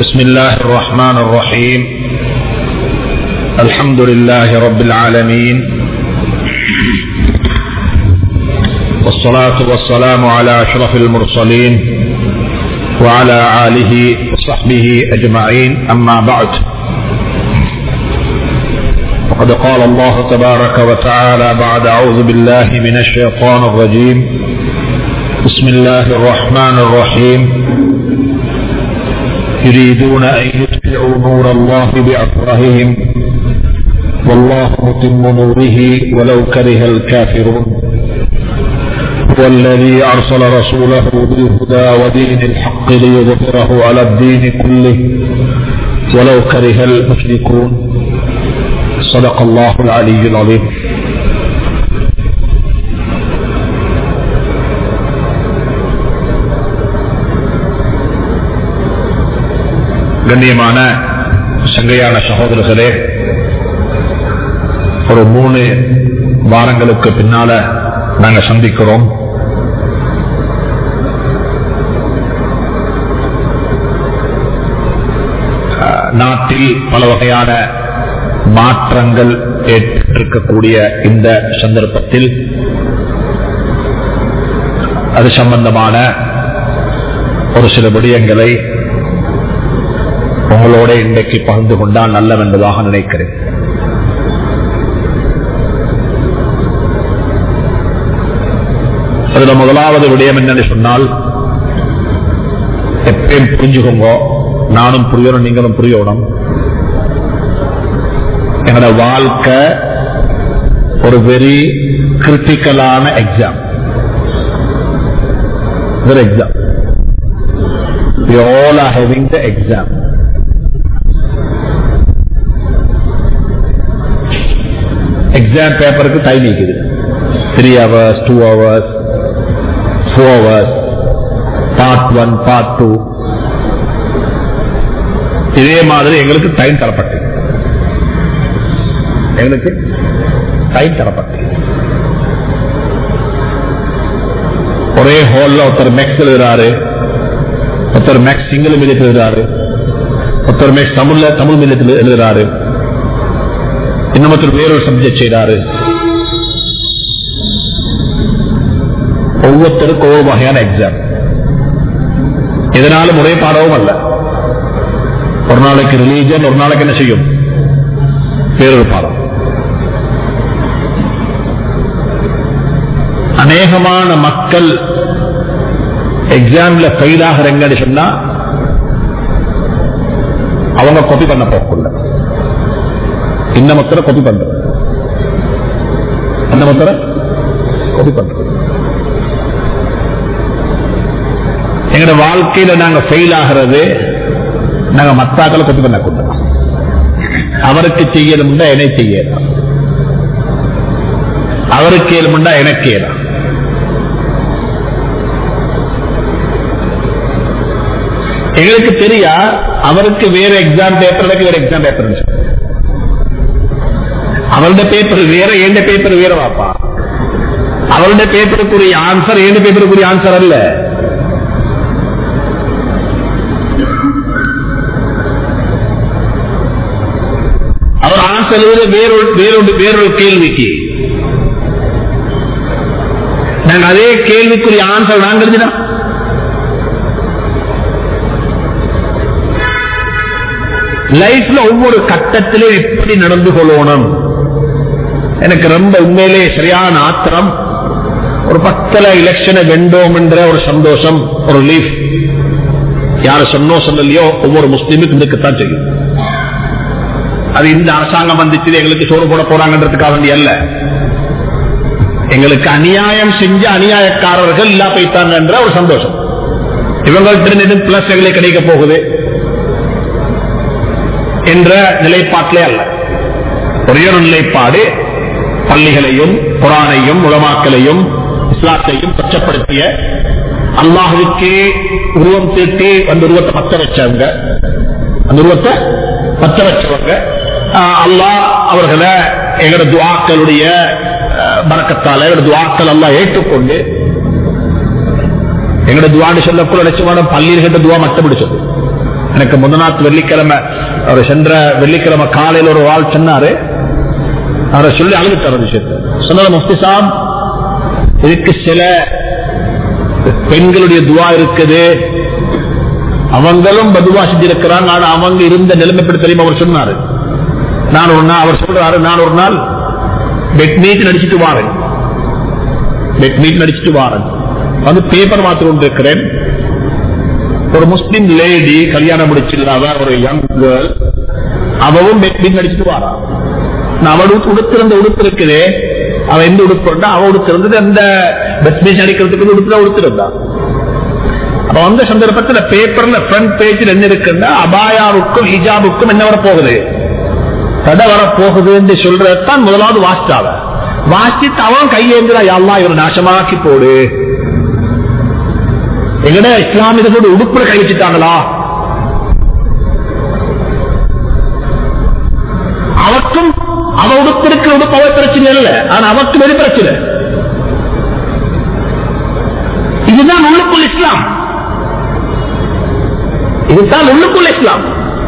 بسم الله الرحمن الرحيم الحمد لله رب العالمين والصلاة والسلام على أشرف المرسلين وعلى آله وصحبه أجمعين أما بعد وقد قال الله تبارك وتعالى بعد أعوذ بالله من الشيطان الرجيم بسم الله الرحمن الرحيم يريدون أن يطفئوا نور الله بأفواههم والله متم نوره ولو كره الكافرون هو الذي أرسل رسوله بالهدى ودين الحق ليظهره على الدين كله ولو كره المشركون صدق الله العلي العظيم கண்ணியமான சங்கையான சகோதரர்களே ஒரு மூணு வாரங்களுக்கு பின்னால நாங்க சந்திக்கிறோம் நாட்டில் பல வகையான மாற்றங்கள் ஏற்பட்டிருக்கக்கூடிய இந்த சந்தர்ப்பத்தில் அது சம்பந்தமான ஒரு சில விடயங்களை உங்களோட இன்றைக்கு பகிர்ந்து கொண்டால் நல்லவென்பதாக நினைக்கிறேன் அதுல முதலாவது விடயம் என்னன்னு சொன்னால் எப்பயும் புரிஞ்சுக்கோங்க நானும் புரியணும் நீங்களும் புரியணும் எங்களோட வாழ்க்கை ஒரு வெரி கிரிட்டிக்கலான exam exam We all are having the exam. Exam பேப்பருக்கு டைம் இருக்குது three hours two hours four hours part one part two இதே மாதிரி எங்களுக்கு டைம் தரப்பட்டு எங்களுக்கு டைம் தரப்பட்டு ஒரே ஹால்ல ஒருத்தர் மேக்ஸ் எழுதுறாரு ஒருத்தர் மேக்ஸ் சிங்கள மீடியத்தில் எழுதுறாரு ஒருத்தர் மேக்ஸ் தமிழ்ல தமிழ் மீடியத்தில் எழுதுறாரு இன்னமொருத்தர் வேறொரு சப்ஜெக்ட் செய்யறாரு ஒவ்வொருத்தருக்கும் ஒவ்வொரு வகையான எக்ஸாம் இதனாலும் ஒரே பாடவும் அல்ல ஒரு நாளைக்கு ரிலீஜன் ஒரு நாளைக்கு என்ன செய்யும் வேறொரு பாடம் அநேகமான மக்கள் எக்ஸாம்ல ஃபெயில் ஆகிறங்கன்னு சொன்னா அவங்க காப்பி பண்ண போகல இன்னமொத்தர காப்பி பண்ற இன்னமொத்தர காப்பி பண்ற எங்களோட வாழ்க்கையில நாங்க ஃபெயில் ஆகிறது நாங்க மத்தாக்களை காப்பி பண்ண கொண்டு அவருக்கு செய்யணும்னா என்னை செய்யலாம் அவருக்கு ஏழுமுண்டா எனக்கு ஏலாம் எங்களுக்கு தெரியா அவருக்கு வேற எக்ஸாம் பேப்பர் எனக்கு வேற எக்ஸாம் பேப்பர் அவருடைய பேப்பர் வேற எந்த பேப்பர் வேற வாப்பா அவருடைய பேப்பருக்குரிய ஆன்சர் எந்த பேப்பருக்குரிய ஆன்சர் அல்ல அவர் ஆன்சர் வேறொரு வேறொரு வேறொரு கேள்விக்கு நாங்க அதே கேள்விக்குரிய ஆன்சர் நாங்க எழுதினா லைஃப்ல ஒவ்வொரு கட்டத்திலும் எப்படி நடந்து கொள்ளணும் எனக்கு ரொம்ப உண்மையிலே சரியான ஆத்திரம் ஒரு பக்கல எலெக்ஷனை வெண்டோம் என்ற ஒரு சந்தோஷம் ஒரு லீஃப் யாரு சொன்னோ சொல்லலையோ ஒவ்வொரு முஸ்லீமுக்கும் இருக்கத்தான் செய்யும் அது இந்த அரசாங்கம் வந்துச்சு எங்களுக்கு சோறு போட போறாங்கன்றதுக்காக வேண்டிய அல்ல எங்களுக்கு அநியாயம் செஞ்ச அநியாயக்காரர்கள் இல்லா போய்த்தாங்க என்ற ஒரு சந்தோஷம் இவங்கள்ட்ட பிளஸ் எங்களுக்கு கிடைக்க போகுது என்ற நிலைப்பாட்டிலே அல்ல ஒரே ஒரு நிலைப்பாடு பள்ளிகளையும் குரானையும் உலமாக்களையும் இஸ்லாத்தையும் பச்சப்படுத்திய அல்லாஹுக்கே உருவம் தீட்டி அந்த உருவத்தை பத்த வச்சவங்க அந்த உருவத்தை பத்த வச்சவங்க அல்லாஹ் அவர்களை எங்களோட துவாக்களுடைய பறக்கத்தால எங்களோட துவாக்கள் எல்லாம் ஏற்றுக்கொண்டு எங்களோட துவான்னு சொல்லக்கூட லட்சமான பள்ளியில் கேட்ட துவா மட்டும் சொல்லு எனக்கு முதநாத்து வெள்ளிக்கிழமை அவர் சென்ற வெள்ளிக்கிழமை காலையில் ஒரு ஆள் சொன்னாரு அவரை சொல்லி அழுதுட்டார் அந்த விஷயத்தை சொன்னது முஃப்தி சாப் இதுக்கு சில பெண்களுடைய துவா இருக்குது அவங்களும் பதுவா செஞ்சிருக்கிறாங்க ஆனா அவங்க இருந்த நிலைமை எப்படி தெரியுமா அவர் சொன்னாரு நான் ஒரு நாள் அவர் சொல்றாரு நான் ஒரு நாள் பெட் மீட் நடிச்சிட்டு வாரேன் பெட் மீட் நடிச்சிட்டு வாரேன் வந்து பேப்பர் மாத்து கொண்டிருக்கிறேன் ஒரு முஸ்லிம் லேடி கல்யாணம் முடிச்சிருந்தாவ ஒரு யங் கேர்ள் அவவும் பெட் மீட் நடிச்சிட்டு வாரா நான் அவள் உடுத்திருந்த உடுப்பு இருக்குதே அவ எந்த உடுப்பு இருந்தா அவ உடுத்திருந்தது அந்த பெட் மீட் நடிக்கிறதுக்கு உடுப்புல உடுத்திருந்தா அப்ப வந்த சந்தர்ப்பத்துல பேப்பர்ல ஃப்ரண்ட் பேஜில் என்ன இருக்குன்னா அபாயாவுக்கும் ஹிஜாபுக்கும் என்ன வர போகுது தடை வர போகுது என்று சொல்றதான் முதலாவது வாசிட்டாவ வாசித்து அவன் கையேந்திரா யாழ்லா இவர் நாசமாக்கி போடு எங்கட இஸ்லாமியர்களோட உடுப்புல கை வச்சுட்டாங்களா அவற்றும் அவ உடுப்பிருக்கிற உடுப்பு அவ பிரச்சனை இல்லை ஆனா அவருக்கு வெளி பிரச்சனை இதுதான் உள்ளுக்குள் இஸ்லாம் இதுதான் உள்ளுக்குள் இஸ்லாம்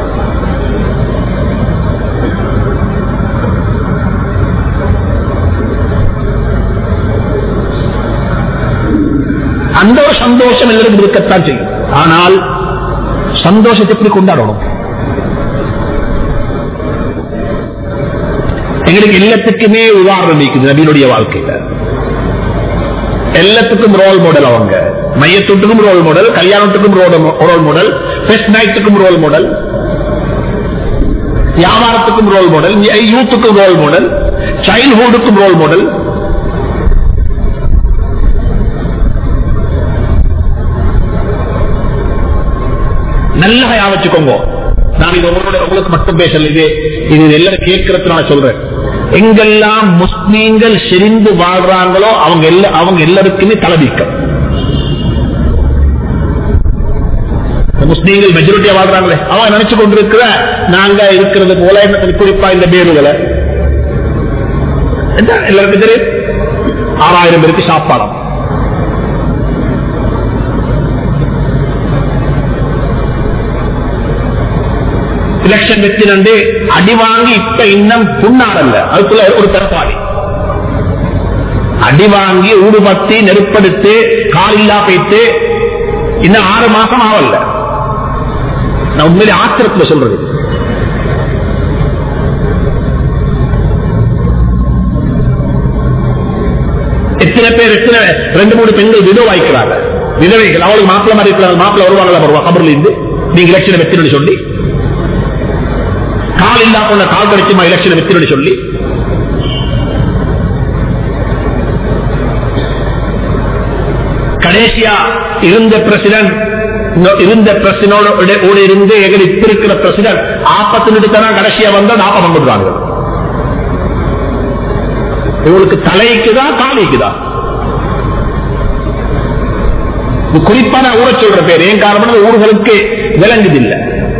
அந்த ஒரு சந்தோஷம் எல்லாரும் இருக்கத்தான் செய்யும் ஆனால் சந்தோஷத்தை எப்படி கொண்டாடணும் எங்களுக்கு எல்லாத்துக்குமே உதாரணம் இருக்குது நபியினுடைய வாழ்க்கையில எல்லாத்துக்கும் ரோல் மாடல் அவங்க மையத்துக்கும் ரோல் மாடல் கல்யாணத்துக்கும் ரோல் மாடல் ஃபெஸ்ட் நைட்டுக்கும் ரோல் மாடல் வியாபாரத்துக்கும் ரோல் மாடல் யூத்துக்கும் ரோல் மாடல் சைல்ட்ஹுட்டுக்கும் ரோல் மாடல் நல்ல வச்சுக்கோங்க நான் இது உங்களோட உங்களுக்கு மட்டும் பேசல இது இது எல்லாரும் கேட்கறதுனால சொல்றேன் எங்கெல்லாம் முஸ்லீம்கள் செறிந்து வாழ்றாங்களோ அவங்க எல்லா அவங்க எல்லாருக்குமே தலைவீக்கம் முஸ்லீம்கள் மெஜாரிட்டியா வாழ்றாங்களே அவன் நினைச்சு கொண்டிருக்கிற நாங்க இருக்கிறது போல குறிப்பா இந்த பேருகளை எல்லாருக்கும் தெரியும் ஆறாயிரம் பேருக்கு சாப்பாடம் எலெக்ஷன் வெற்றி நண்டு அடி வாங்கி இப்ப இன்னும் புண்ணாடல்ல அதுக்குள்ள ஒரு தரப்பாடி அடி வாங்கி ஊடுபத்தி நெருப்படுத்து காலில்லா போயிட்டு இன்னும் ஆறு மாசம் ஆகல நான் உண்மையிலே ஆத்திரத்துல சொல்றது எத்தனை பேர் எத்தனை ரெண்டு மூணு பெண்கள் விதவாய்க்கிறாங்க விதவைகள் அவளுக்கு மாப்பிள்ள மாதிரி இருக்கிறாங்க மாப்பிள்ள வருவாங்களா வருவா கபர்ல இருந்து நீங்க எலெக்ஷன் வெற்றி சொல்லி கால் இல்லா போன கால் கிடைச்சுமா எலெக்ஷன் வெற்றி சொல்லி கடைசியா இருந்த பிரசிடன்ட் இருந்த பிரசிடோட இருந்து எங்க இப்ப இருக்கிற பிரசிடன்ட் ஆப்பத்தினுட்டு தான் கடைசியா வந்தா நாப்பம் வந்துடுறாங்க இவங்களுக்கு தலைக்குதா காலைக்குதா குறிப்பா நான் ஊரை சொல்ற பேர் ஏன் காரணம் ஊர்களுக்கு விளங்குதில்லை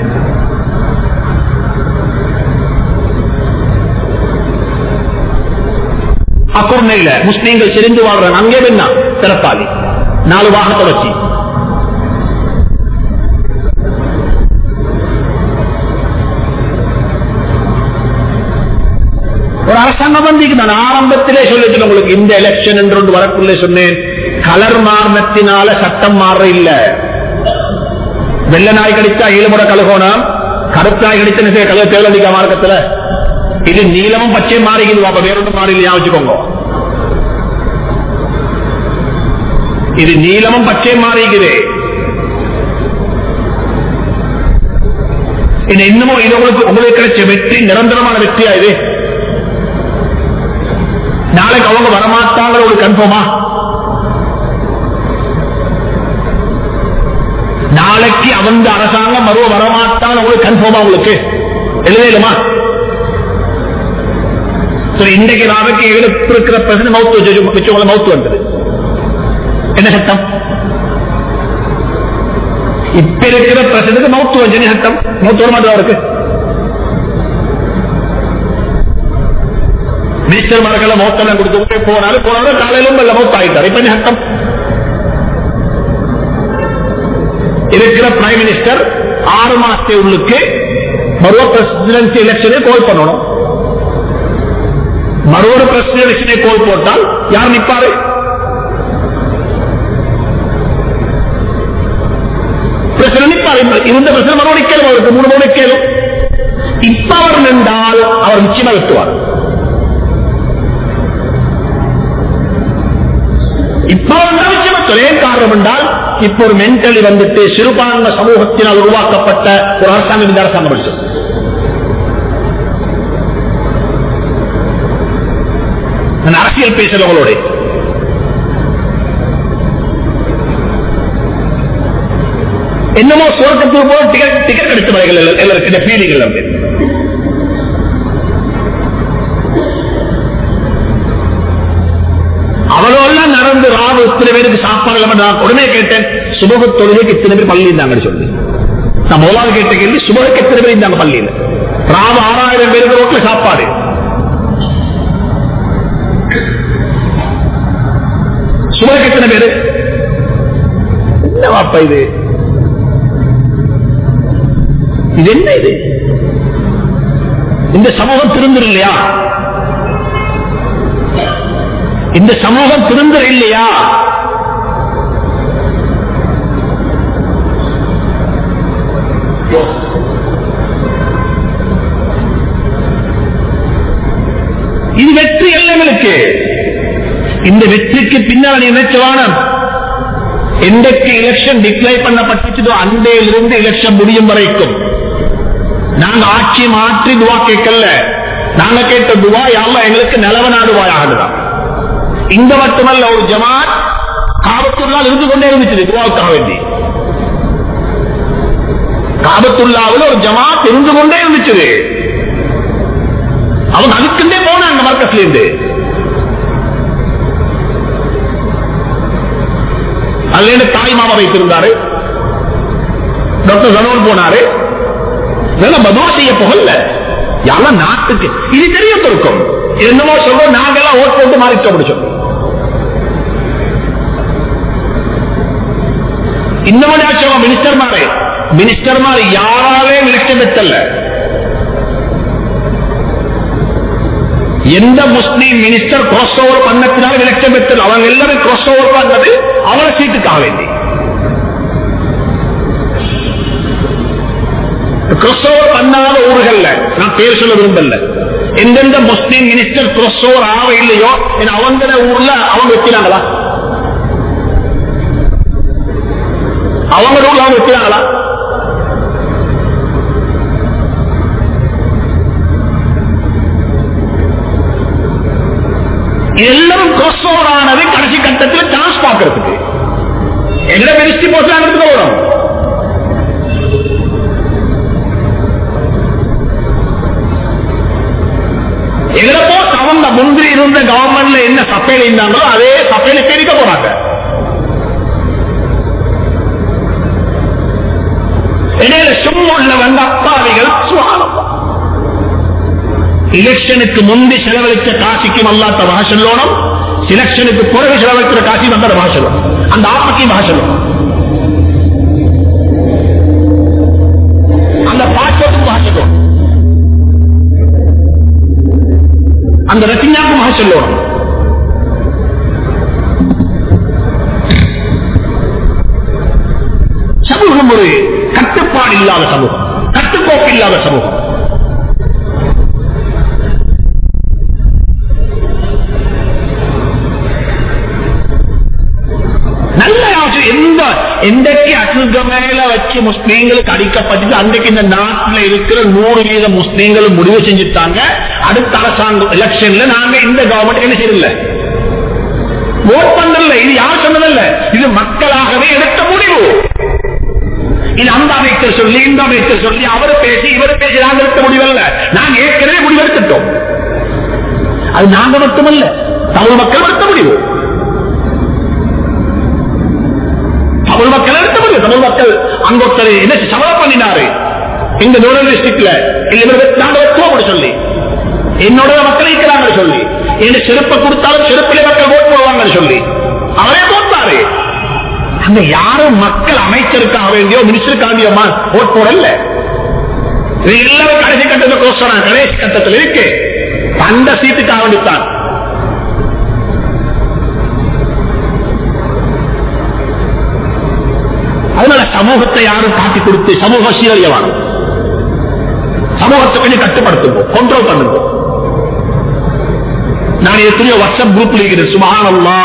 அக்குர்ணையில முஸ்லீம்கள் செறிந்து வாழ்றாங்க அங்கே என்ன சிறப்பாளி நாலு வாக தொடர்ச்சி ஒரு அரசாங்கம் வந்து நான் ஆரம்பத்திலே சொல்லிட்டு உங்களுக்கு இந்த எலெக்ஷன் என்று ஒன்று வரக்குள்ளே சொன்னேன் கலர் மாறினத்தினால சட்டம் மாற இல்ல வெள்ள நாய் கடித்தா ஈழமுறை கழுகோணம் கருப்பு நாய் கடித்த கழுக தேவலடிக்கா மார்க்கத்துல இது நீளமும் பச்சை மாறிக்குது அப்ப வேறொன்று மாறி இல்லையா வச்சுக்கோங்க இது நீளமும் பச்சை மாறிக்குது இது இன்னமும் இது உங்களுக்கு உங்களுக்கு கிடைச்ச வெற்றி நிரந்தரமான வெற்றியா இது நாளைக்கு அவங்க வரமாட்டாங்கிற ஒரு கன்ஃபார்மா நாளைக்கு அவங்க அரசாங்கம் மறுவ வரமாட்டாங்க உங்களுக்கு கன்ஃபார்மா உங்களுக்கு எழுதலுமா இன்றைக்கு நாளைக்கு எடுப்பு இருக்கிற பிரச்சனை மவுத்து வச்சு வச்சவங்களை மவுத்து வந்தது என்ன சட்டம் இப்ப இருக்கிற பிரச்சனைக்கு மவுத்து வச்சு சட்டம் மவுத்து வர மாட்டதா இருக்கு மினிஸ்டர் மார்க்கெல்லாம் மௌத்தெல்லாம் கொடுத்து போனாலும் போனாலும் காலையிலும் இல்ல மௌத் ஆகிட்டார் இப்ப என்ன சட்டம் இருக்கிற பிரைம் மினிஸ்டர் ஆறு மாசத்தை உள்ளுக்கு மறுவ பிரசிடென்சி எலெக்ஷனை கோல் பண்ணணும் மறுவொரு பிரசிடென்ட் எலெக்ஷனை கோல் போட்டால் யார் நிற்பாரு பிரசிடென்ட் நிற்பார் இருந்த பிரசிடென்ட் மறுபடி கேளும் அவருக்கு மூணு மூணு கேளும் இப்ப அவர் நின்றால் அவர் நிச்சயமா வெட்டுவார் இப்ப அவர் நிச்சயமா ஒரே காரணம் என்றால் இப்ப ஒரு மென்டலி வந்துட்டு சிறுபான்மை சமூகத்தினால் உருவாக்கப்பட்ட ஒரு அரசாங்கம் இந்த அரசாங்கம் படிச்சது நான் அரசியல் பேசுறவங்களோட என்னமோ சுவர்க்கத்துக்கு போல டிக்கெட் டிக்கெட் கிடைத்த வகைகள் எல்லாருக்கும் இந்த ஃபீலிங்கள் அப்படி அவ்வளோலாம் நடந்து ராவு இத்தனை பேருக்கு சாப்பாடு இல்லாம நான் உடனே கேட்டேன் சுபகு தொழுகைக்கு இத்தனை பேர் பள்ளி இருந்தாங்கன்னு சொல்லி நான் முதலாவது கேட்ட கேள்வி சுபகுக்கு எத்தனை பேர் இருந்தாங்க பள்ளியில் ராவு ஆறாயிரம் பேருக்கு ரோட்ல சாப்பாடு சுபகுக்கு எத்தனை பேரு என்னவாப்பா இது இது என்ன இது இந்த சமூகம் திருந்துரு இல்லையா இந்த சமூகம் திருந்துரு இல்லையா இது வெற்றி எங்களுக்கு இந்த வெற்றிக்கு பின்னால் நினைச்சவான என்றைக்கு எலெக்ஷன் டிக்ளேர் பண்ணப்பட்டுச்சதோ அண்டையிலிருந்து எலெக்ஷன் முடியும் வரைக்கும் நாங்க ஆட்சி மாற்றி துவா கேட்கல நாங்க கேட்ட துவா யாரும் எங்களுக்கு நிலவ நாடுவாயாகதான் இங்க மட்டுமல்ல ஒரு ஜமாத் காபத்துள்ளால் இருந்து கொண்டே இருந்துச்சு துவாவுக்காக வேண்டி காபத்துள்ளாவில் ஒரு ஜமாத் இருந்து கொண்டே இருந்துச்சு அவங்க அதுக்குண்டே போனாங்க மார்க்கத்துல இருந்து அதுல தாய் மாமா வைத்திருந்தாரு டாக்டர் சனோன் போனாரு இதெல்லாம் பதுவா செய்ய போகல யாரெல்லாம் நாட்டுக்கு இது தெரிய இருக்கும் என்னமோ சொல்றோம் நாங்கெல்லாம் ஓட் போட்டு மாறிட்டோம் அப்படி சொல்றோம் இன்னமும் சொல்லுவோம் மினிஸ்டர் மாறு மினிஸ்டர் மாறு யாராலே மினிஸ்டர் பெற்றல்ல எந்த முஸ்லீம் மினிஸ்டர் கிராஸ் ஓவர் பண்ணத்தினால எலெக்ஷன் பெற்றல் அவங்க எல்லாரும் கிராஸ் ஓவர் பண்ணது அவரை சீட்டுக்காக வேண்டி கிராஸ் ஓவர் பண்ணாத ஊர்கள்ல நான் பேர் சொல்ல விரும்பல எந்தெந்த முஸ்லீம் மினிஸ்டர் கிராஸ் ஓவர் ஆக இல்லையோ அவங்க ஊர்ல அவங்க வைக்கிறாங்களா அவங்க ஊர்ல அவங்க வைக்கிறாங்களா எல்லாரும் கிராஸ் ஓவர் ஆனது கடைசி கட்டத்தில் சான்ஸ் பார்க்கறதுக்கு எங்களை மினிஸ்ட்ரி போஸ்ட் வரும் எதிரப்போ அவங்க முந்திரி இருந்த கவர்மெண்ட்ல என்ன சப்பையில இருந்தாங்களோ அதே சப்பையில தெரிவிக்க போறாங்க இடையில சும்முள்ள வந்த அப்பாவிகள் சுவாலம் எலெக்ஷனுக்கு முந்தி செலவழித்த காசிக்கும் அல்லாத்த பாஷல்லோனும் எலெக்ஷனுக்கு பிறகு செலவழிக்கிற காசியும் அந்த பாஷலும் அந்த ஆப்பைக்கும் பாஷலும் அந்த பாட்டத்துக்கும் பாஷலும் அந்த ரத்தினாக்குமாக சொல்லணும் சமூகம் ஒரு கட்டுப்பாடு இல்லாத சமூகம் கட்டுக்கோப்பு இல்லாத சமூகம் நல்ல எந்த எந்தக்கு அசுக மேல வச்சு முஸ்லீம்களுக்கு அடிக்கப்பட்டது அன்றைக்கு இந்த நாட்டில் இருக்கிற நூறு வீத முஸ்லீம்களும் முடிவு செஞ்சுட்டாங்க அடுத்த அரசாங்கம் எலெக்ஷன்ல நாங்க இந்த கவர்மெண்ட் என்ன செய்யல ஓட் பண்ணல இது யார் சொன்னதல்ல இது மக்களாகவே எடுத்த முடிவு இது அந்த அமைச்சர் சொல்லி இந்த அமைச்சர் சொல்லி அவர் பேசி இவர் பேசி நாங்க எடுத்த முடிவல்ல நாங்க ஏற்கனவே முடிவெடுத்துட்டோம் அது நாங்க மட்டுமல்ல தமிழ் மக்கள் எடுத்த முடிவு தமிழ் மக்கள் எடுத்த முடிவு தமிழ் மக்கள் அங்க ஒருத்தர் என்ன சபதம் பண்ணினாரு இந்த நூலல் டிஸ்ட்ரிக்ட்ல நாங்க வெட்டுவோம் சொல்லி என்னோட மக்கள் இருக்கிறாங்க சொல்லி என்ன செருப்பை கொடுத்தாலும் செருப்பிலே மக்கள் ஓட் போடுவாங்க சொல்லி அவரே போட்டாரு அங்க யாரும் மக்கள் அமைச்சருக்காக வேண்டியோ மினிஸ்டருக்காக ஓட் போடல இது எல்லாரும் கடைசி கட்டத்தில் கோசம் கடைசி கட்டத்தில் இருக்கு அந்த சீட்டுக்காக வேண்டித்தான் அதனால சமூகத்தை யாரும் காட்டி கொடுத்து சமூக சீரழியவான சமூகத்தை கொஞ்சம் கட்டுப்படுத்துவோம் கண்ட்ரோல் பண்ணுவோம் நான் எத்தனையோ வாட்ஸ்அப் குரூப்ல இருக்கிறேன் சுபஹானல்லா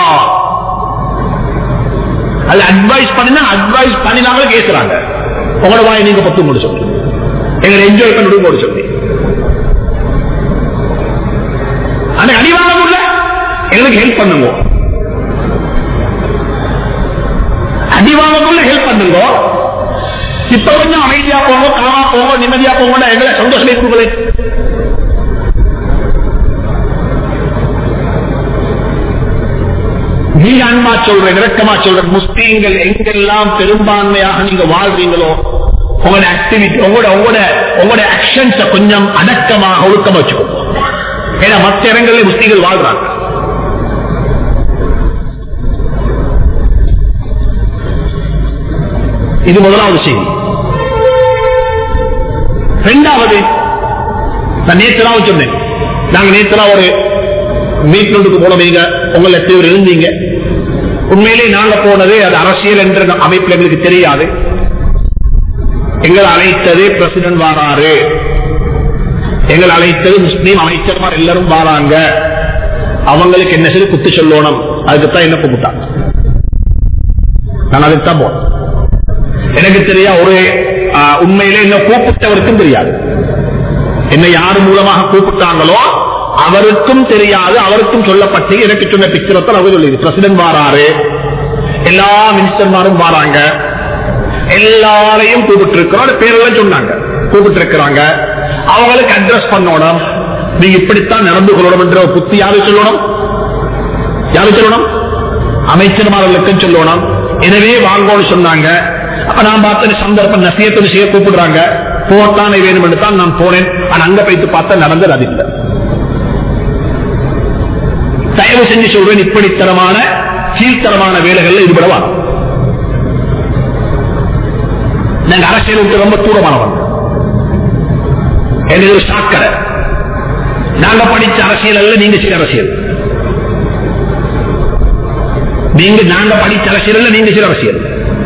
அது அட்வைஸ் பண்ணினா அட்வைஸ் பண்ணினாலும் கேட்கிறாங்க உங்களோட வாய் நீங்க பத்து மூணு சொல்லி எங்களை என்ஜாய் பண்ணி போட சொல்லி ஆனா அடிவாங்க முடியல எங்களுக்கு ஹெல்ப் பண்ணுங்க அடிவாங்கக்குள்ள ஹெல்ப் பண்ணுங்க இப்ப கொஞ்சம் அமைதியா போங்க காமா போங்க நிம்மதியா போங்க எங்களை சந்தோஷமே கொடுக்கல நீங்க அன்பா சொல்றேன் இறக்கமா சொல்றேன் முஸ்லீம்கள் எங்கெல்லாம் பெரும்பான்மையாக நீங்க வாழ்றீங்களோ உங்களோட ஆக்டிவிட்டி உங்களோட உங்களோட உங்களோட ஆக்ஷன்ஸ கொஞ்சம் அடக்கமாக ஒழுக்கமா வச்சுக்கோங்க ஏன்னா மற்ற இடங்களில் முஸ்லீம்கள் வாழ்றாங்க இது முதலாவது செய்தி இரண்டாவது நான் நேற்றுலாம் சொன்னேன் நாங்க நேற்றுலாம் ஒரு மீட்புக்கு போனோம் நீங்க உங்களை எத்தனை பேர் இருந்தீங்க உண்மையிலே நாங்க போனது அது அரசியல் என்ற அமைப்பில் எங்களுக்கு தெரியாது எங்களை அழைத்தது பிரசிடன்ட் வாராரு எங்களை அழைத்தது முஸ்லீம் அமைச்சர்மார் எல்லாரும் வாராங்க அவங்களுக்கு என்ன சொல்லி குத்து சொல்லணும் அதுக்குத்தான் என்ன கூப்பிட்டாங்க நான் அதுக்குத்தான் போனேன் எனக்கு தெரியா ஒரு ஆஹ், உண்மையிலே என்ன கூப்பிட்டவருக்கும் தெரியாது என்ன யார் மூலமாக கூப்பிட்டாங்களோ அவருக்கும் தெரியாது அவருக்கும் சொல்லப்பட்டு எனக்கு சொன்ன பிக்சரத்தில் அவர் சொல்லிது பிரசிடன்ட் வாராரு எல்லா மினிஸ்டர்மாரும் வாராங்க எல்லாரையும் கூப்பிட்டு இருக்கிறோம் பேரெல்லாம் சொன்னாங்க கூப்பிட்டு இருக்கிறாங்க அவங்களுக்கு அட்ரஸ் பண்ணணும் நீங்க இப்படித்தான் நடந்து கொள்ளணும் என்ற ஒரு புத்தி யாரு சொல்லணும் யாரு சொல்லணும் அமைச்சர்மார்களுக்கும் சொல்லணும் எனவே வாங்கோன்னு சொன்னாங்க அப்ப நான் பார்த்த சந்தர்ப்பம் நசியத்தோடு செய்ய கூப்பிடுறாங்க போட்டானே வேணும் என்று தான் நான் போனேன் ஆனா அங்க போயிட்டு பார்த்தா நடந்தது அது இல்லை தயவு செஞ்சு சொல்றேன் இப்படித்தரமான கீழ்த்தரமான வேலைகள்ல ஈடுபடவா நாங்க அரசியல் விட்டு ரொம்ப தூரமானவன் எனக்கு ஒரு சாக்கடை நாங்க படிச்ச அரசியல் அல்ல நீங்க செய்ய அரசியல் நீங்க நாங்க படிச்ச அரசியல் அல்ல நீங்க செய்ய அரசியல்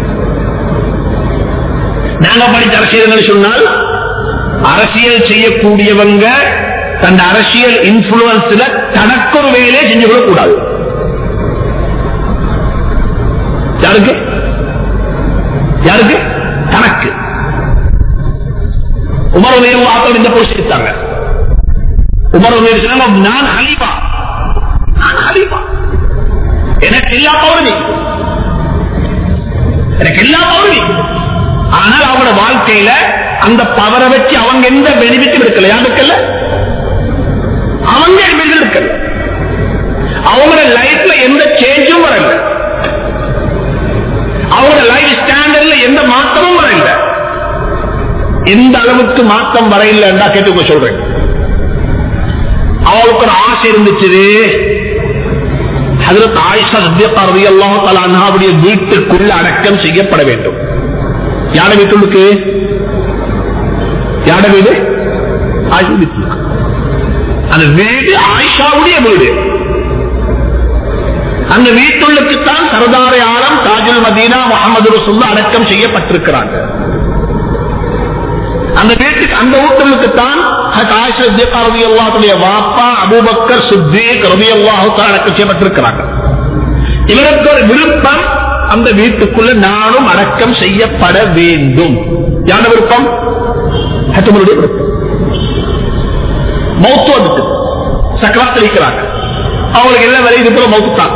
நாங்க படிச்ச அரசியல் சொன்னால் அரசியல் செய்யக்கூடியவங்க தன் அரசியல் இன்ஃபுளுன்ஸ்ல தனக்கு ஒரு வேலையை செஞ்சு கொள்ள கூடாது யாருக்கு யாருக்கு தனக்கு உமர் உதயம் ஆத்தோடு இந்த போய் சேர்த்தாங்க உமர் உதயம் சொன்னாங்க நான் ஹலீஃபா நான் ஹலீஃபா எனக்கு எல்லா பௌர்ணமி எனக்கு எல்லா பௌர்ணமி ஆனால் அவங்களோட வாழ்க்கையில அந்த பவரை வச்சு அவங்க எந்த பெனிஃபிட்டும் எடுக்கல யார் எடுக்கல அவங்க பெனிஃபிட் எடுக்கல அவங்களோட லைஃப்ல எந்த சேஞ்சும் வரல அவங்களோட லைஃப் ஸ்டாண்டர்ட்ல எந்த மாற்றமும் வரல எந்த அளவுக்கு மாற்றம் வரையில்லைன்னா கேட்டு சொல்றேன் அவளுக்கு ஒரு ஆசை இருந்துச்சு ஹதரத் ஆயிஷா சித்தியக்கா ரலியல்லாஹு தஆலா அன்ஹாவுடைய வீட்டுக்குள்ள அடக்கம் செய்யப்பட வேண்டும் யார வீட்டுக்கு யார வீடு ஆயிஷா வீட்டு அந்த வீடு ஆயிஷாவுடைய வீடு அந்த வீட்டுள்ளுக்குத்தான் சரதார ஆலம் தாஜுல் மதீனா முகமது ரசுல்லா அடக்கம் செய்யப்பட்டிருக்கிறாங்க அந்த வீட்டுக்கு அந்த வீட்டுக்குத்தான் வாப்பா அபூபக்கர் சித்தீக் ரவி அல்லாஹு அடக்கம் செய்யப்பட்டிருக்கிறாங்க இவருக்கு ஒரு விருப்பம் அந்த வீட்டுக்குள்ள நானும் அடக்கம் செய்யப்பட வேண்டும் யார விருப்பம் ஹத்தமருடைய விருப்பம் மௌத்து வந்துட்டு சக்கராத் இருக்கிறாங்க அவங்களுக்கு எல்லாம் வேலை இது போல மௌத்து தான்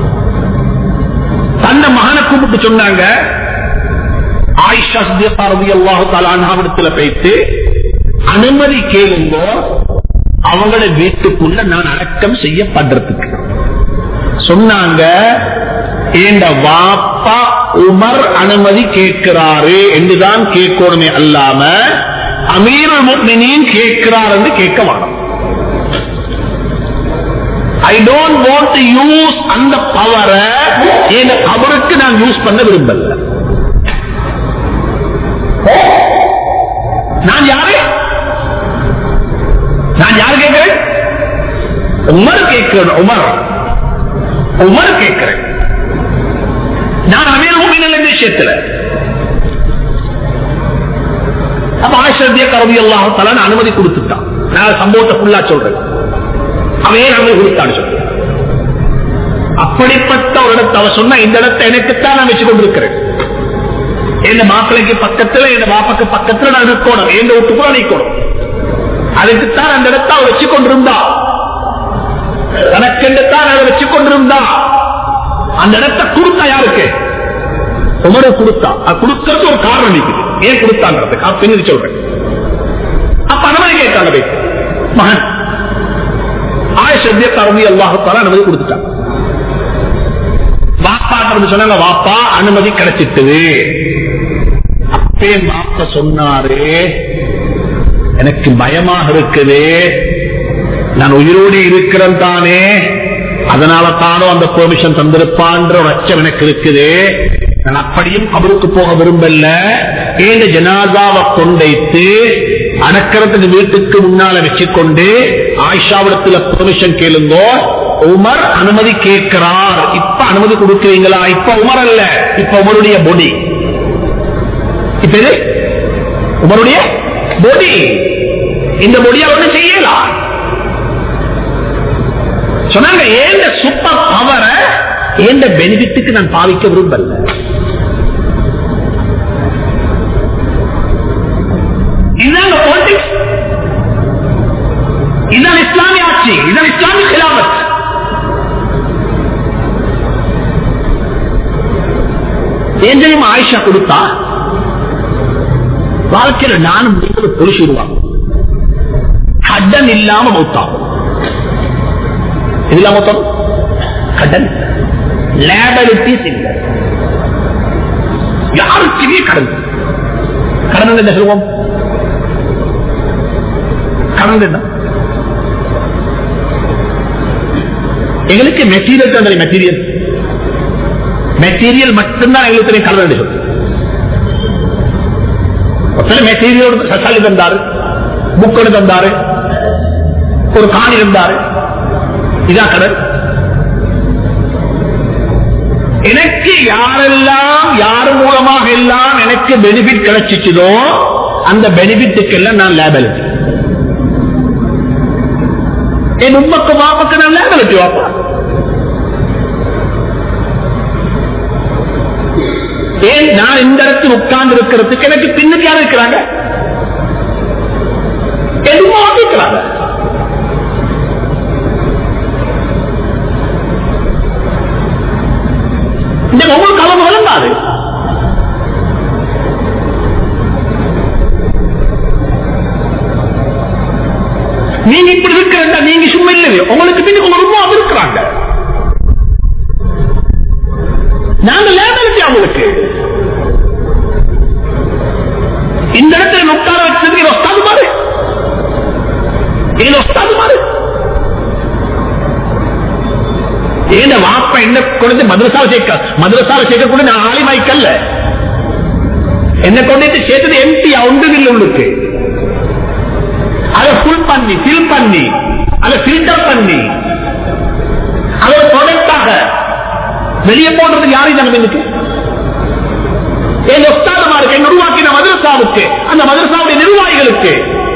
தன்னை மகனை கூப்பிட்டு சொன்னாங்க ஆயிஷா சித்தியப்பா ரவி அல்லாஹு தாலாவிடத்துல போயிட்டு அனுமதி கேளுங்க அவங்கள வீட்டுக்குள்ள நான் அடக்கம் செய்யப்படுறதுக்கு சொன்னாங்க ஏண்ட வாப்பா உமர் அனுமதி கேட்கிறாரு என்றுதான் கேட்கணுமே அல்லாம அமீர் முக்மினின் கேட்கிறார் என்று கேட்க வேணும் I don't want to use அந்த பவரை என் அவருக்கு நான் யூஸ் பண்ண விரும்பல நான் யாரு நான் யாரு கேட்கிறேன் உமர் கேட்கிறேன் உமர் உமர் கேட்கிறேன் நான் அமீர் மூமின் இந்த விஷயத்துல அப்ப ஆசிரத்திய கருவி அல்லாஹால அனுமதி கொடுத்துட்டான் நான் சம்பவத்தை ஃபுல்லா சொல்றேன் அவன் ஏன் அனுமதி கொடுத்தான்னு சொல்றேன் அப்படிப்பட்ட ஒரு இடத்தை அவ சொன்னா இந்த இடத்தை எனக்குத்தான் நான் வச்சு கொண்டிருக்கிறேன் என் மாப்பிள்ளைக்கு பக்கத்துல என் பாப்பாக்கு பக்கத்துல நான் இருக்கணும் எந்த வீட்டுக்குள்ள நிக்கணும் அதுக்குத்தான் அந்த இடத்தை அவ வச்சு கொண்டிருந்தா தனக்கென்றுத்தான் அதை வச்சு கொண்டிருந்தா அந்த இடத்தை கொடுத்தா யாருக்கு உமரு கொடுத்தா அது கொடுக்கறது ஒரு காரணம் இருக்குது ஏன் கொடுத்தாங்கிறது பின்னாடி சொல்றேன் அப்ப அனுமதி கேட்டாங்க போய். மகன் ஆயுஷத்திய கருவி அல்லாஹத்தால அனுமதி கொடுத்துட்டாங்க வாப்பாட்டு சொன்னாங்க வாப்பா அனுமதி கிடைச்சிட்டது அப்பே மாப்ப சொன்னாரு எனக்கு பயமாக இருக்குது நான் உயிரோடு இருக்கிறேன் தானே அதனால தானோ அந்த பெர்மிஷன் தந்திருப்பான்ற ஒரு அச்சம் எனக்கு இருக்குது நான் அப்படியும் அவருக்கு போக விரும்பல ஏழு ஜனாதாவை கொண்டைத்து அடக்கிறதுக்கு வீட்டுக்கு முன்னால வச்சுக்கொண்டு ஆயிஷாவிடத்துல பெர்மிஷன் கேளுங்கோ உமர் அனுமதி கேட்கிறார் இப்ப அனுமதி கொடுக்கிறீங்களா இப்ப உமர் அல்ல இப்ப உமருடைய பொடி இப்ப இது உமருடைய பொடி இந்த பொடியை ஒண்ணு செய்யலாம் சொன்னாங்க ஏந்த சூப்பர் பவரை ஏந்த பெனிஃபிட்டுக்கு நான் பாவிக்க விரும்பல இதுதான் பாலிடிக்ஸ் இதுதான் இஸ்லாமிய ஆட்சி இதுதான் இஸ்லாமிய கிலாபத் ஏன் தெரியுமா ஆயிஷா கொடுத்தா வாழ்க்கையில நானும் நீங்களும் பொலிசிடுவாங்க கடன் இல்லாம மௌத்தாகும் இதுல மொத்தம் கடன் லேபலிட்டிஸ் இல்லை யாருக்குமே கடன் கடன் என்ன சொல்லுவோம் கடன் என்ன எங்களுக்கு மெட்டீரியல் தான் மெட்டீரியல் மெட்டீரியல் மட்டும்தான் எங்களுக்கு தெரியும் கடன் என்று சொல்லுவோம் ஒருத்தர் மெட்டீரியல் சசாலி தந்தாரு புக் தந்தாரு ஒரு காணி இருந்தாரு இதான் கடன் எனக்கு யாரெல்லாம் யார் மூலமாக எல்லாம் எனக்கு பெனிஃபிட் கிடைச்சிச்சதோ அந்த பெனிஃபிட்டுக்கு எல்லாம் நான் லேபலிட்டி என் உண்மைக்கு மாமக்கு நான் லேபலிட்டி வாப்பா ஏன் நான் இந்த இடத்தில் உட்கார்ந்து இருக்கிறதுக்கு எனக்கு பின்னுக்கு யார் இருக்கிறாங்க எதுவும் இருக்கிறாங்க இந்த ஒவ்வொரு காலம் வளர்ந்தாரு நீங்க இப்படி இருக்கிற நீங்க சும்மா இல்லையே உங்களுக்கு பின்னுக்கு உங்க ரொம்ப இருக்கிறாங்க நாங்க லேபலிட்டி அவங்களுக்கு இந்த இடத்துல உட்கார வச்சது இது ஒஸ்தாது மாறு இது ஒஸ்தாது மாறு ஏன வாப்ப என்ன கொண்டு மதரசாவை சேர்க்க மதரசாவை சேர்க்க கூட நான் ஆலிமாய்க்கல்ல என்ன கொண்டு சேர்த்தது எம்டி ஒன்றும் உள்ளுக்கு அதை ஃபுல் பண்ணி ஃபில் பண்ணி அதை ஃபில்டர் பண்ணி அதை ஒரு ப்ராடக்டாக வெளியே போடுறதுக்கு யாரையும் நம்ம இன்னைக்கு எங்க ஒஸ்தாதமாருக்கு எங்க உருவாக்கின மதரசாவுக்கு அந்த மதரசாவுடைய நிர்வாகிகளுக்கு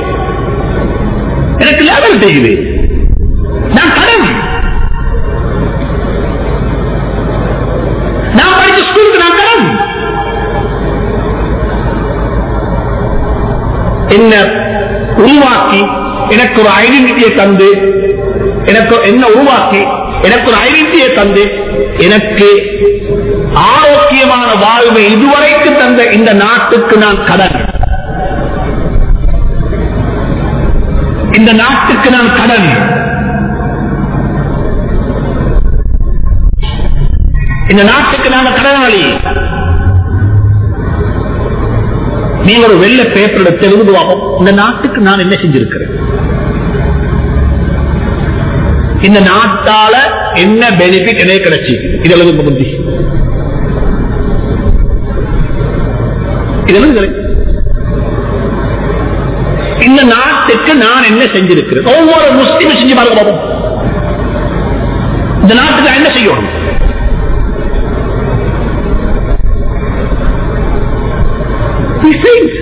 எனக்கு லேபல் தெரியுது நான் கடன் நான் படிச்ச ஸ்கூலுக்கு நான் கடன் என்ன உருவாக்கி எனக்கு ஒரு ஐடென்டிட்டியை தந்து எனக்கு என்ன உருவாக்கி எனக்கு ஒரு ஐடென்டிட்டியை தந்து எனக்கு ஆரோக்கியமான வாழ்வை இதுவரைக்கு தந்த இந்த நாட்டுக்கு நான் கடன் இந்த நாட்டுக்கு நான் கடன் இந்த நாட்டுக்கு நான் கடனாளி நீ ஒரு வெள்ள பேப்பர் எடுத்து எழுதுவாகும் இந்த நாட்டுக்கு நான் என்ன செஞ்சிருக்கிறேன் இந்த நாட்டால என்ன பெனிஃபிட் எனக்கு கிடைச்சி இது எழுதுங்க புத்தி இது எழுதுங்க இந்த நாட்டுக்கு நான் என்ன செஞ்சிருக்கிறேன் ஒவ்வொரு முஸ்லீமும் செஞ்சு பாருங்க பாப்போம் இந்த நாட்டுக்கு நான் என்ன செய்யணும் He failed.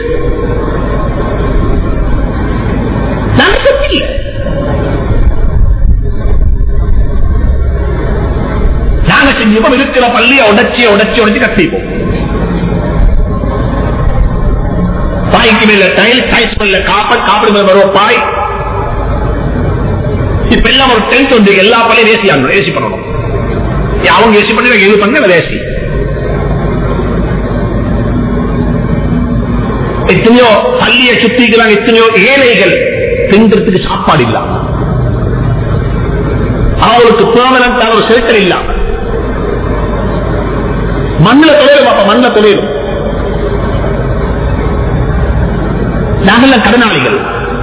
நாங்க செஞ்சில்லை நாங்க செஞ்சோம் இருக்கிற பள்ளியை உடைச்சி உடைச்சி உடைச்சி கட்டிப்போம் பாய்க்கு மேல டைல் டைல்ஸ் மேல காப்பட் காப்படு மேல வருவோம் பாய் இப்ப எல்லாம் ஒரு டென்ட் உண்டு எல்லா பள்ளியும் ஏசி ஆகணும் ஏசி பண்ணணும் அவங்க ஏசி பண்ணி இது பண்ண ஏசி எத்தனையோ பள்ளியை சுத்திக்கிறாங்க எத்தனையோ ஏழைகள் தின்றதுக்கு சாப்பாடு இல்லாம அவங்களுக்கு பெர்மனண்டான ஒரு செலுத்தல் இல்லாம மண்ணில் தொழிலும் அப்ப மண்ணில் தொழிலும் நாங்கெல்லாம் கடனாளிகள்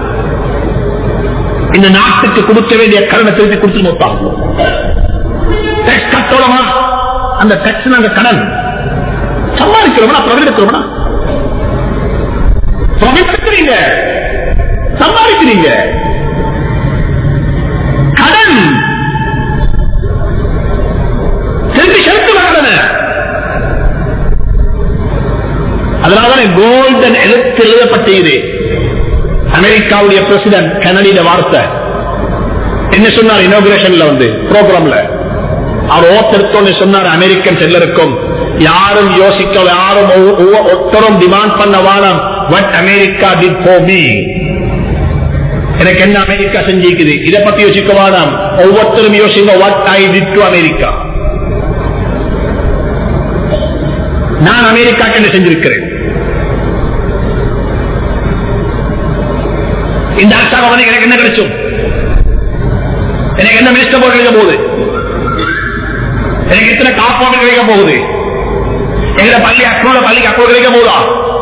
இந்த நாட்டுக்கு கொடுக்க வேண்டிய கடனை திருப்பி கொடுத்து மொத்தாங்க டேக்ஸ் கட்டோடமா அந்த டேக்ஸ் நாங்க கடன் சம்பாதிக்கிறோம்னா ப்ரொஃபிட் எடுக்கிறோம்னா ப்ரொஃபிட் எடுக்கிறீங்க சம்பாதிக்கிறீங்க கடன் திருப்பி செலுத்து கடனை அதனாலதான் கோல்டன் எழுத்து எழுதப்பட்டது அமெரிக்காவுடைய பிரசிடன்ட் கனடியில வார்த்தை என்ன சொன்னார் இனோகிரேஷன்ல வந்து ப்ரோக்ராம்ல அவர் ஓத்தெடுத்தோன்னு சொன்னார் அமெரிக்கன் எல்லாருக்கும் யாரும் யோசிக்க யாரும் ஒருத்தரும் டிமாண்ட் பண்ண வாரம் what America did for me எனக்கு என்ன அமெரிக்கா செஞ்சிருக்குது இதை பத்தி யோசிக்க வாரம் ஒவ்வொருத்தரும் யோசிங்க what I did to America நான் அமெரிக்காக்கு என்ன செஞ்சிருக்கிறேன் இந்த அரசாங்கம் வந்து எனக்கு என்ன கிடைச்சும் எனக்கு என்ன மினிஸ்டர் போர்டு கிடைக்க போகுது எனக்கு எத்தனை காப்பாடு கிடைக்க போகுது எங்க பள்ளி அக்ரூல பள்ளிக்கு அக்ரூல் கிடைக்க போகுதா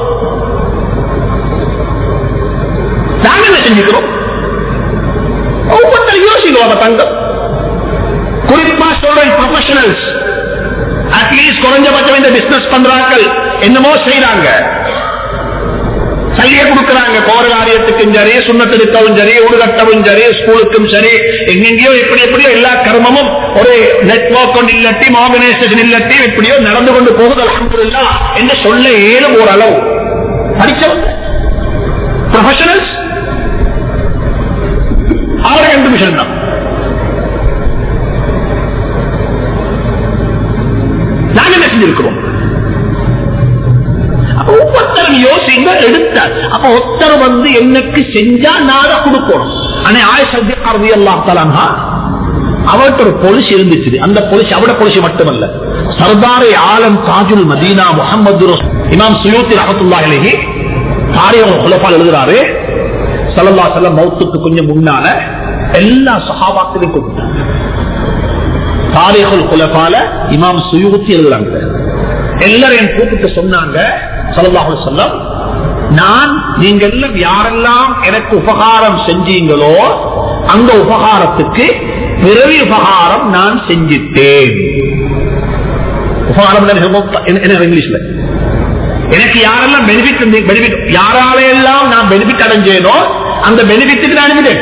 நாங்க என்ன செஞ்சுக்கிறோம் ஒவ்வொருத்தரும் யோசிக்கிறோம் தங்கம் குறிப்பா சொல்றேன் ப்ரொஃபஷனல்ஸ் அட்லீஸ்ட் குறைஞ்சபட்சம் இந்த பிசினஸ் பண்றார்கள் என்னமோ செய்யறாங்க சலுகை கொடுக்கிறாங்க கோர காரியத்துக்கும் சரி சுண்ணத்தெடுக்கவும் சரி உடுகட்டவும் சரி ஸ்கூலுக்கும் சரி எங்கெங்கயோ எப்படி எப்படியோ எல்லா கர்மமும் ஒரு நெட்வொர்க் கொண்டு இல்லட்டி ஆர்கனைசேஷன் இல்லட்டி எப்படியோ நடந்து கொண்டு போகுது அலமதுல்லா என்று சொல்ல ஏழும் ஒரு அளவு படிச்சவங்க ப்ரொஃபஷனல்ஸ் அவரை ரெண்டு விஷயம் தான் நாங்க என்ன செஞ்சிருக்கிறோம் ஒவ்வொருத்தரும் யோசிங்க எடுத்த அப்ப ஒருத்தர் வந்து எனக்கு செஞ்சா நாட கொடுக்கணும் ஆனா ஆயிஷி அறுதி எல்லாம் தலாமா அவர்கிட்ட ஒரு பொலிசி இருந்துச்சு அந்த பொலிசி அவட பொலிசி மட்டுமல்ல சர்தாரை ஆலம் தாஜுல் மதீனா முகமது இமாம் சுயூத்தி ரஹத்துல்லா இலகி தாரியம் குலப்பால் எழுதுறாரு சல்லல்லா செல்லம் மௌத்துக்கு கொஞ்சம் முன்னால எல்லா சகாபாக்களையும் கொடுத்தாங்க தாரிகுல் குலப்பால இமாம் சுயூத்தி எழுதுறாங்க எல்லாரும் கூப்பிட்டு சொன்னாங்க சல்லாஹு சொல்லம் நான் நீங்க எல்லாம் யாரெல்லாம் எனக்கு உபகாரம் செஞ்சீங்களோ அந்த உபகாரத்துக்கு பிறவி உபகாரம் நான் செஞ்சிட்டேன் உபகாரம் என்ன இங்கிலீஷ்ல எனக்கு யாரெல்லாம் பெனிஃபிட் பெனிஃபிட் யாராலையெல்லாம் நான் பெனிஃபிட் அடைஞ்சேனோ அந்த பெனிஃபிட்டுக்கு நான் அனுப்பிட்டேன்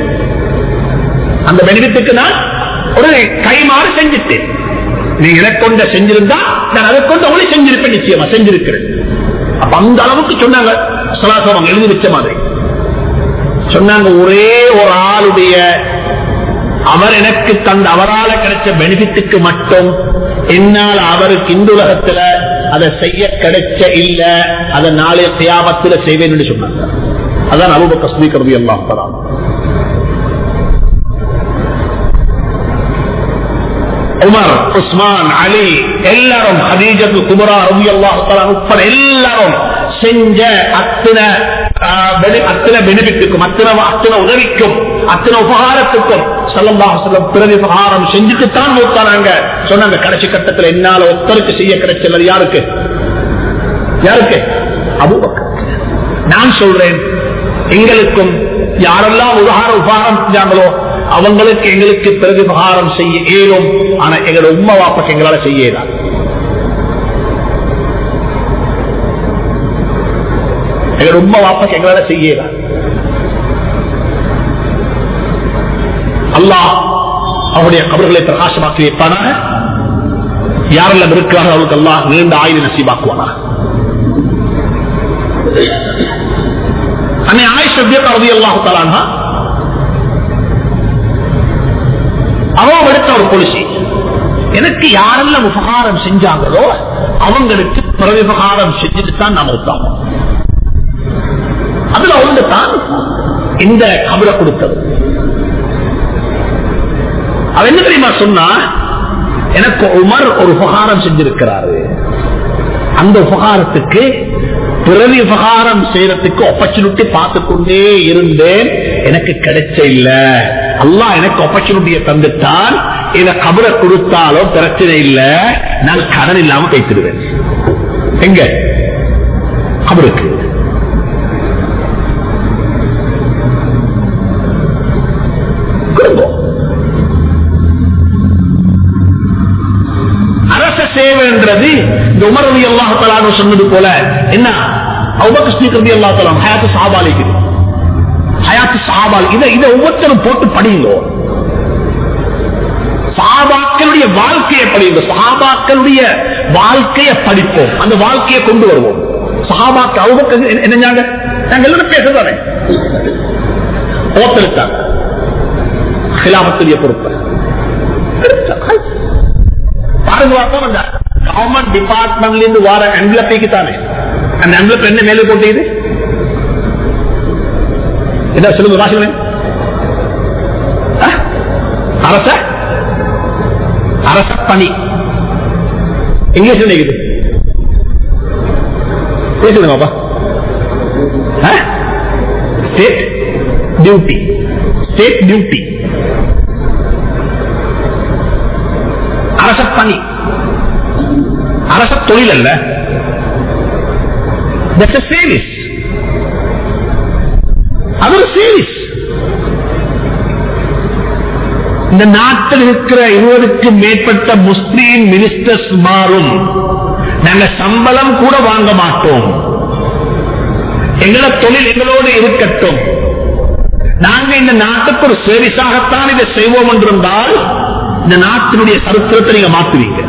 அந்த பெனிஃபிட்டுக்கு நான் ஒரு கைமாறு செஞ்சிட்டேன் நீ எனக்கு கொண்ட செஞ்சிருந்தா நான் அதை கொண்டு அவளை செஞ்சிருப்பேன் நிச்சயமா செஞ்சிருக்கிறேன் அப்ப அந்த அளவுக்கு சொன்னாங்க சலாசலம் எழுதி வச்ச மாதிரி சொன்னாங்க ஒரே ஒரு ஆளுடைய அவர் எனக்கு தந்த அவரால கிடைச்ச பெனிஃபிட்டுக்கு மட்டும் என்னால் அவருக்கு இந்த உலகத்துல அதை செய்ய கிடைச்ச இல்ல அதை நாளைய தியாபத்துல செய்வேன் என்று சொன்னாங்க அதான் அனுபவ கஸ்மீகரது எல்லாம் பராம உமர் உஸ்மான் அலி எல்லாரும் ஹதீஜத்து குமரா ரவி அல்லாஹ் உட்பட எல்லாரும் செஞ்ச அத்தனை அத்தனை பெனிஃபிட்டுக்கும் அத்தனை அத்தனை உதவிக்கும் அத்தனை உபகாரத்துக்கும் சல்லல்லாஹ் செல்லம் பிறகு உபகாரம் செஞ்சுட்டுத்தான் மூத்தானாங்க சொன்னாங்க கடைசி கட்டத்தில் என்னால ஒருத்தருக்கு செய்ய கிடைச்சது யாருக்கு யாருக்கு அபூபக்கர் நான் சொல்றேன் எங்களுக்கும் யாரெல்லாம் உபகார உபகாரம் செஞ்சாங்களோ அவங்களுக்கு எங்களுக்கு பிரதிபகாரம் செய்ய இயலும் ஆனா எங்களோட உம்மா வாப்பக்கு எங்களால செய்ய இயலாது எங்களோட உம்மா வாப்பக்கு எங்களால செய்ய இயலாது அல்லாஹ் அவருடைய கபர்களை பிரகாசமாக்கி வைப்பானாக யாரெல்லாம் இருக்கிறார்கள் அவர்களுக்கு அல்லாஹ் நீண்ட ஆயுத நசீபாக்குவானாக அன்னை ஆயிஷா ரதி அல்லாஹு தலானா அவன் எடுத்த ஒரு பொலிசி எனக்கு யாரெல்லாம் உபகாரம் செஞ்சாங்களோ அவங்களுக்கு பிரவிபகாரம் செஞ்சுட்டு தான் நாம ஒத்தாங்க அதுல ஒன்று தான் இந்த கபரை கொடுத்தது அவன் என்ன தெரியுமா சொன்னா எனக்கு உமர் ஒரு உபகாரம் செஞ்சிருக்கிறாரு அந்த உபகாரத்துக்கு பிறவி உபகாரம் செய்யறதுக்கு ஆப்பர்ச்சுனிட்டி பார்த்து கொண்டே இருந்தேன் எனக்கு கிடைச்ச இல்ல அல்லாஹ் எனக்கு ஆப்பர்ச்சுனிட்டியை தந்துட்டான் இத கபரை கொடுத்தாலோ பிரச்சனை இல்ல நான் கடன் இல்லாம கைத்திடுவேன் எங்க கபருக்கு கொடுப்போம் அரச சேவைன்றது இந்த உமரவி அல்லாஹலான்னு சொன்னது போல என்ன அவுபகிருஷ்ணி அல்லா தலாம் ஹயாத்து சாபாலிக்கு ஹயாத்து சாபால் இதை இதை ஒவ்வொருத்தரும் போட்டு படியுங்கோ சாபாக்களுடைய வாழ்க்கையை படியுங்க சஹாபாக்களுடைய வாழ்க்கையை படிப்போம் அந்த வாழ்க்கையை கொண்டு வருவோம் சஹாபாக்கு அவுபக்கு என்னஞ்சாங்க நாங்க எல்லாரும் பேசுறதானே ஓத்தெடுத்தாங்க ஹிலாபத்துடைய பொறுப்பை பாருங்க பார்ப்போம் அந்த கவர்மெண்ட் டிபார்ட்மெண்ட்ல இருந்து வர என்வலப்பைக்கு தானே அந்த என்வலப் என்ன மேலே போட்டு என்ன சொல்லுங்க வாசிங்களேன் அரச அரச பணி இங்கிலீஷ் நினைக்குது பேசுங்க பாப்பா ஸ்டேட் டியூட்டி ஸ்டேட் டியூட்டி அரச பணி அரச தொழில் அல்ல சேவிஸ் அது ஒரு சேவிஸ் இந்த நாட்டில் இருக்கிற இருபதுக்கு மேற்பட்ட முஸ்லீம் மினிஸ்டர்ஸ் மாறும் நாங்க சம்பளம் கூட வாங்க மாட்டோம் எங்களோட தொழில் எங்களோடு இருக்கட்டும் நாங்க இந்த நாட்டுக்கு ஒரு சேவிஸாகத்தான் இதை செய்வோம் என்றிருந்தால் இந்த நாட்டினுடைய சரித்திரத்தை நீங்க மாத்துவீங்க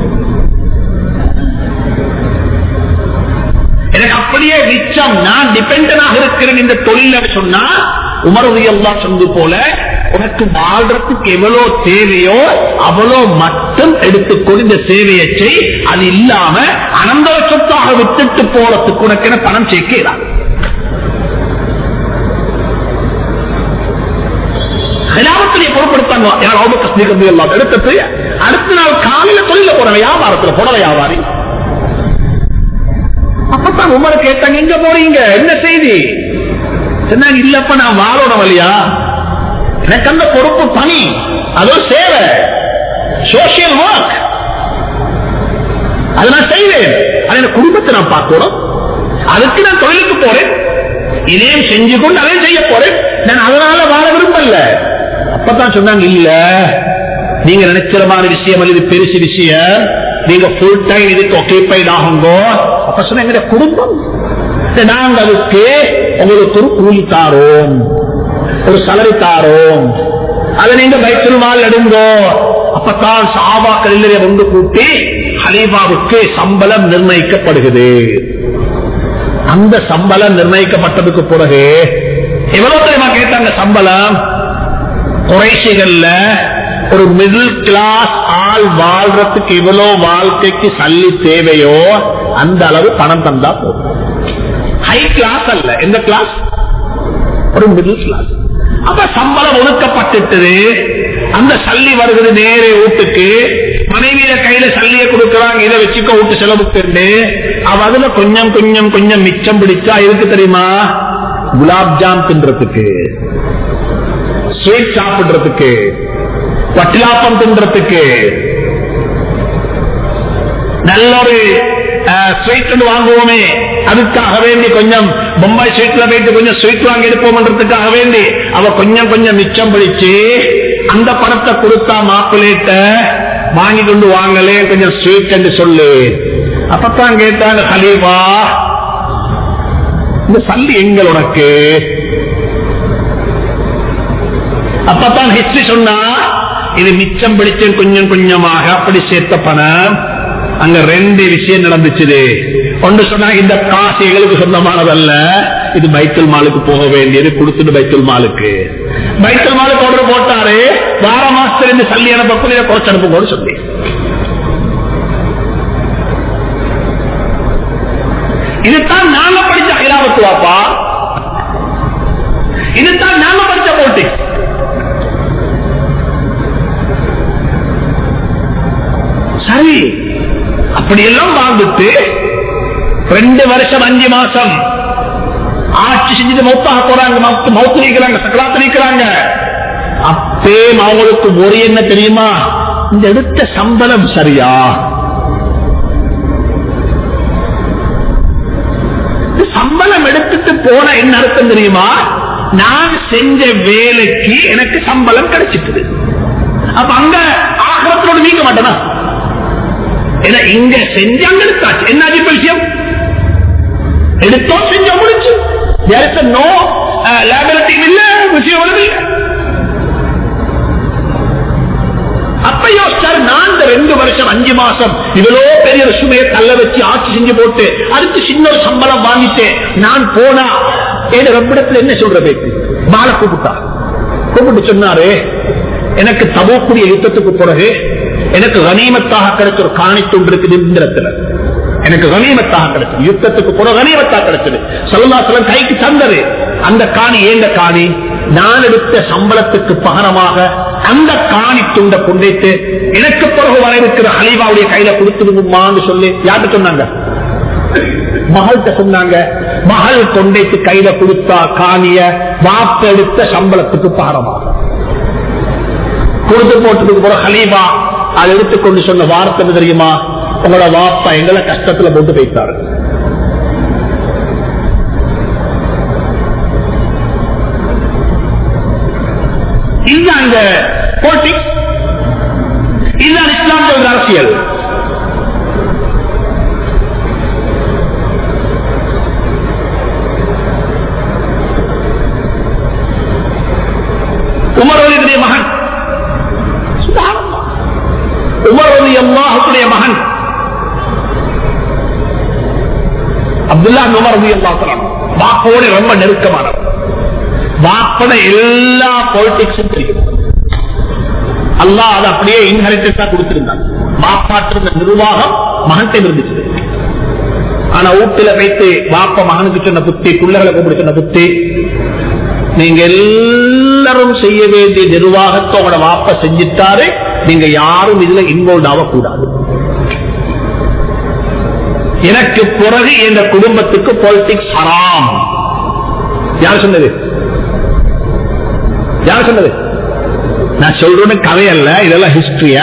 எனக்கு அப்படியே மிச்சம் நான் டிபெண்டனாக இருக்கிறேன் இந்த தொழில் சொன்னா உமருடையல்லா சொந்து போல உனக்கு வாழ்றதுக்கு எவ்வளவு தேவையோ அவ்வளோ மட்டும் எடுத்துக்கொண்டு இந்த சேவையை செய் அது இல்லாம அனந்தர சொத்தாக விட்டுட்டு போறதுக்கு உனக்கு என பணம் சேர்க்கிறான் கிராமத்திலே பொருட்படுத்தாங்க யார் கஷ்மீர் எல்லாம் எடுத்துட்டு அடுத்த நாள் காலையில தொழில போற வியாபாரத்துல புடவ வியாபாரி அப்பதான் உமரை கேட்டாங்க எங்க போறீங்க என்ன செய்தி சொன்னாங்க இல்லப்ப நான் வாழணும் வழியா எனக்கு அந்த பொறுப்பு பணி அதோ சேவை சோசியல் ஒர்க் அதை நான் செய்வேன் அது என் குடும்பத்தை நான் பார்க்கணும் அதுக்கு நான் தொழிலுக்கு போறேன் இதையும் செஞ்சு கொண்டு அதையும் செய்ய போறேன் நான் அதனால வாழ விரும்பல அப்பதான் சொன்னாங்க இல்ல நீங்க நினைச்சிரமான விஷயம் அல்லது பெருசு விஷயம் நீங்க ஃபுல் டைம் இதுக்கு ஒகேபைட் ஆகுங்கோ அப்ப சொன்ன எங்க குடும்பம் நாங்க அதுக்கு உங்களுக்கு ஒரு கூலி தாரோம் ஒரு சலரி தாரோம் அதை நீங்க வைத்தல் மால் எடுங்கோ அப்பத்தான் சாபாக்கள் இல்லையே ஒன்று கூட்டி ஹலீபாவுக்கு சம்பளம் நிர்ணயிக்கப்படுகிறது அந்த சம்பளம் நிர்ணயிக்கப்பட்டதுக்கு பிறகு எவ்வளவு தெரியுமா கேட்டாங்க சம்பளம் குறைசிகள்ல ஒரு மிடில் கிளாஸ் ஆள் வாழ்றதுக்கு இவ்வளவு வாழ்க்கைக்கு சல்லி தேவையோ அந்த அளவு பணம் தந்தா போதும் ஹை கிளாஸ் அல்ல எந்த கிளாஸ் ஒரு மிடில் கிளாஸ் அப்ப சம்பளம் ஒதுக்கப்பட்டுட்டது அந்த சல்லி வருகிறது நேரே வீட்டுக்கு மனைவியில கையில சல்லிய கொடுக்கறாங்க இதை வச்சுக்க வீட்டு செலவுக்கு அவ அதுல கொஞ்சம் கொஞ்சம் கொஞ்சம் மிச்சம் பிடிச்சா இருக்கு தெரியுமா குலாப் ஜாம் தின்றதுக்கு ஸ்வீட் சாப்பிடுறதுக்கு பட்டிலாப்பம் தின்றதுக்கு நல்ல ஒரு ஸ்வீட் வாங்குவோமே அதுக்காக வேண்டி கொஞ்சம் பொம்பாய் ஸ்வீட்ல போயிட்டு கொஞ்சம் ஸ்வீட் வாங்கி எடுப்போம்ன்றதுக்காக வேண்டி அவ கொஞ்சம் கொஞ்சம் மிச்சம் பிடிச்சு அந்த பணத்தை கொடுத்தா மாப்பிள்ளைட்ட வாங்கி கொண்டு வாங்கலே கொஞ்சம் ஸ்வீட் என்று சொல்லு அப்பத்தான் கேட்டாங்க ஹலீவா இந்த சல்லி எங்கள் உனக்கு அப்பத்தான் ஹிஸ்டரி சொன்னா இது மிச்சம் பிடிச்ச கொஞ்சம் கொஞ்சமாக அப்படி சேர்த்த பணம் அங்க ரெண்டு விஷயம் நடந்துச்சு ஒன்று சொன்னா இந்த காசு எங்களுக்கு சொந்தமானதல்ல இது பைத்தல் மாலுக்கு போக வேண்டியது கொடுத்துட்டு பைத்தல் மாலுக்கு பைத்தல் மாலுக்கு ஆர்டர் போட்டாரு வார மாசத்துல இருந்து சல்லி அனுப்ப இதை குறைச்சு அனுப்புங்கன்னு சொல்லி இதுதான் நாங்க படிச்ச ஐராவத்து வாப்பா இதுதான் நாங்க படிச்ச போட்டி சரி அப்படியெல்லாம் வாழ்ந்துட்டு ரெண்டு வருஷம் அஞ்சு மாசம் ஆட்சி செஞ்சுட்டு மௌத்தாக போறாங்க மௌத்து மௌத்து நீக்கிறாங்க சக்கராத்து நீக்கிறாங்க அப்பே அவங்களுக்கு ஒரு என்ன தெரியுமா இந்த எடுத்த சம்பளம் சரியா இந்த சம்பளம் எடுத்துட்டு போன என்ன அர்த்தம் தெரியுமா நான் செஞ்ச வேலைக்கு எனக்கு சம்பளம் கிடைச்சிட்டுது அப்ப அங்க ஆகரத்தோடு நீங்க மாட்டேனா ஏன்னா இங்க செஞ்சு அங்க எடுத்தாச்சு என்ன இப்ப விஷயம் எடுத்தோம் செஞ்சோம் முடிச்சு நோ லேபரட்டி இல்ல விஷயம் வருது இல்ல அப்ப யோசிச்சாரு நான் இந்த ரெண்டு வருஷம் அஞ்சு மாசம் இவ்வளோ பெரிய ஒரு சுமையை தள்ள வச்சு ஆட்சி செஞ்சு போட்டு அடுத்து சின்ன ஒரு சம்பளம் வாங்கிட்டு நான் போனா ஏன் ரப்பிடத்துல என்ன சொல்ற பேச்சு பால கூப்பிட்டா கூப்பிட்டு சொன்னாரு எனக்கு தபோக்குரிய யுத்தத்துக்கு பிறகு எனக்கு கனிமத்தாக கிடைச்ச ஒரு காணித்துண்டு இருக்குது இந்த இடத்துல எனக்கு கனிமத்தாக கிடைச்சது யுத்தத்துக்கு பிறகு கனிமத்தாக கிடைச்சது சல்லாசலம் கைக்கு தந்தது அந்த காணி ஏந்த காணி நான் எடுத்த சம்பளத்துக்கு பகரமாக அந்த காணி துண்டை கொண்டைத்து எனக்கு பிறகு வர இருக்கிற ஹலீவாவுடைய கையில கொடுத்துருமான்னு சொல்லி யார்கிட்ட சொன்னாங்க மகள்கிட்ட சொன்னாங்க மகள் கொண்டைத்து கையில கொடுத்தா காணிய வாப்ப எடுத்த சம்பளத்துக்கு பகரமாக கொடுத்து போட்டதுக்கு போற ஹலீபா அதை எடுத்துக்கொண்டு சொன்ன வார்த்தை என்ன தெரியுமா உங்களோட வாப்பா எங்களை கஷ்டத்துல போட்டு வைத்தாரு இதுதான் இந்த பாலிடிக்ஸ் இதுதான் இஸ்லாமிய அரசியல் உமரவனுடைய மகன் உமரது அல்லாஹுடைய மகன் அப்துல்லா உமரது அல்லாஹ் வாப்போடு ரொம்ப நெருக்கமானவர் வாப்பட எல்லா பாலிடிக்ஸும் தெரியும் அல்லாஹ் அதை அப்படியே இன்ஹெரிட்டன்ஸா கொடுத்திருந்தாங்க வாப்பாற்ற நிர்வாகம் மகன்கிட்ட இருந்துச்சு ஆனா வீட்டுல வைத்து வாப்ப மகனுக்கு சொன்ன புத்தி பிள்ளைகளை கூப்பிட்டு சொன்ன புத்தி நீங்க எல்லாரும் செய்ய வேண்டிய நிர்வாகத்தை உங்களோட வாப்ப செஞ்சிட்டாரு நீங்க யாரும் இதுல இன்வால்வ் ஆகக்கூடாது எனக்கு பிறகு எங்க குடும்பத்துக்கு பாலிடிக்ஸ் ஹராம் யார் சொன்னது யார் சொன்னது நான் சொல்றேன்னு கதை அல்ல இதெல்லாம் ஹிஸ்டரியா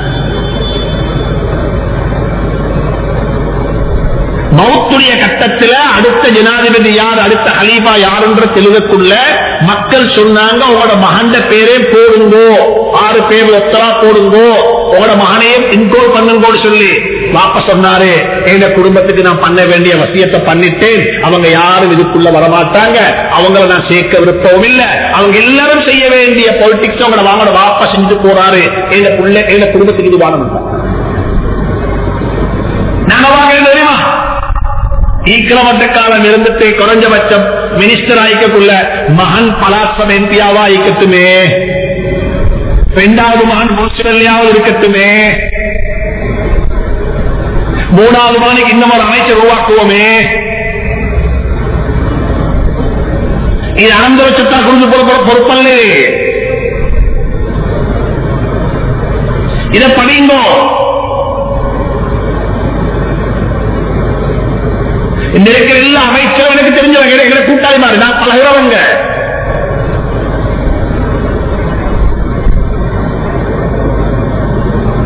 மௌத்துடைய கட்டத்தில் அடுத்த ஜனாதிபதி யார் அடுத்த ஹலீஃபா யாருன்ற தெளிவுக்குள்ள மக்கள் சொன்னாங்க உங்களோட மகண்ட பேரே போடுங்கோ ஆறு பேர் ஒத்தரா போடுங்கோ உங்களோட மகனையும் இன்கோல் பண்ணுங்கோடு சொல்லி வாப்ப சொன்னாரு எங்க குடும்பத்துக்கு நான் பண்ண வேண்டிய வசியத்தை பண்ணிட்டேன் அவங்க யாரும் இதுக்குள்ள வரமாட்டாங்க அவங்கள நான் சேர்க்க விருப்பவும் இல்ல அவங்க எல்லாரும் செய்ய வேண்டிய பொலிட்டிக்ஸ் அவங்களோட வாங்கட வாப்பா செஞ்சு போறாரு எங்க புள்ள எங்க குடும்பத்துக்கு இது வாழணும் நாங்க வாங்க தெரியுமா ஈக்கிரமட்ட காலம் இருந்துட்டு குறைஞ்சபட்சம் மினிஸ்டர் ஆயிக்கக்குள்ள மகன் பலாசம் எம்பியாவா ஆயிக்கட்டுமே ரெண்டாவது மகன் முனிசிபல்லையாவது இருக்கட்டுமே மூணாவது மகனுக்கு இன்னும் ஒரு அமைச்சர் உருவாக்குவோமே இது அனந்த வச்சத்தான் குறிஞ்சு பொறுப்பல்லே இதை படிங்கோ இந்த இருக்கிற எல்லா அமைச்சரும் எனக்கு தெரிஞ்சவங்க எங்களை கூட்டாளி மாதிரி நான் பழகிறவங்க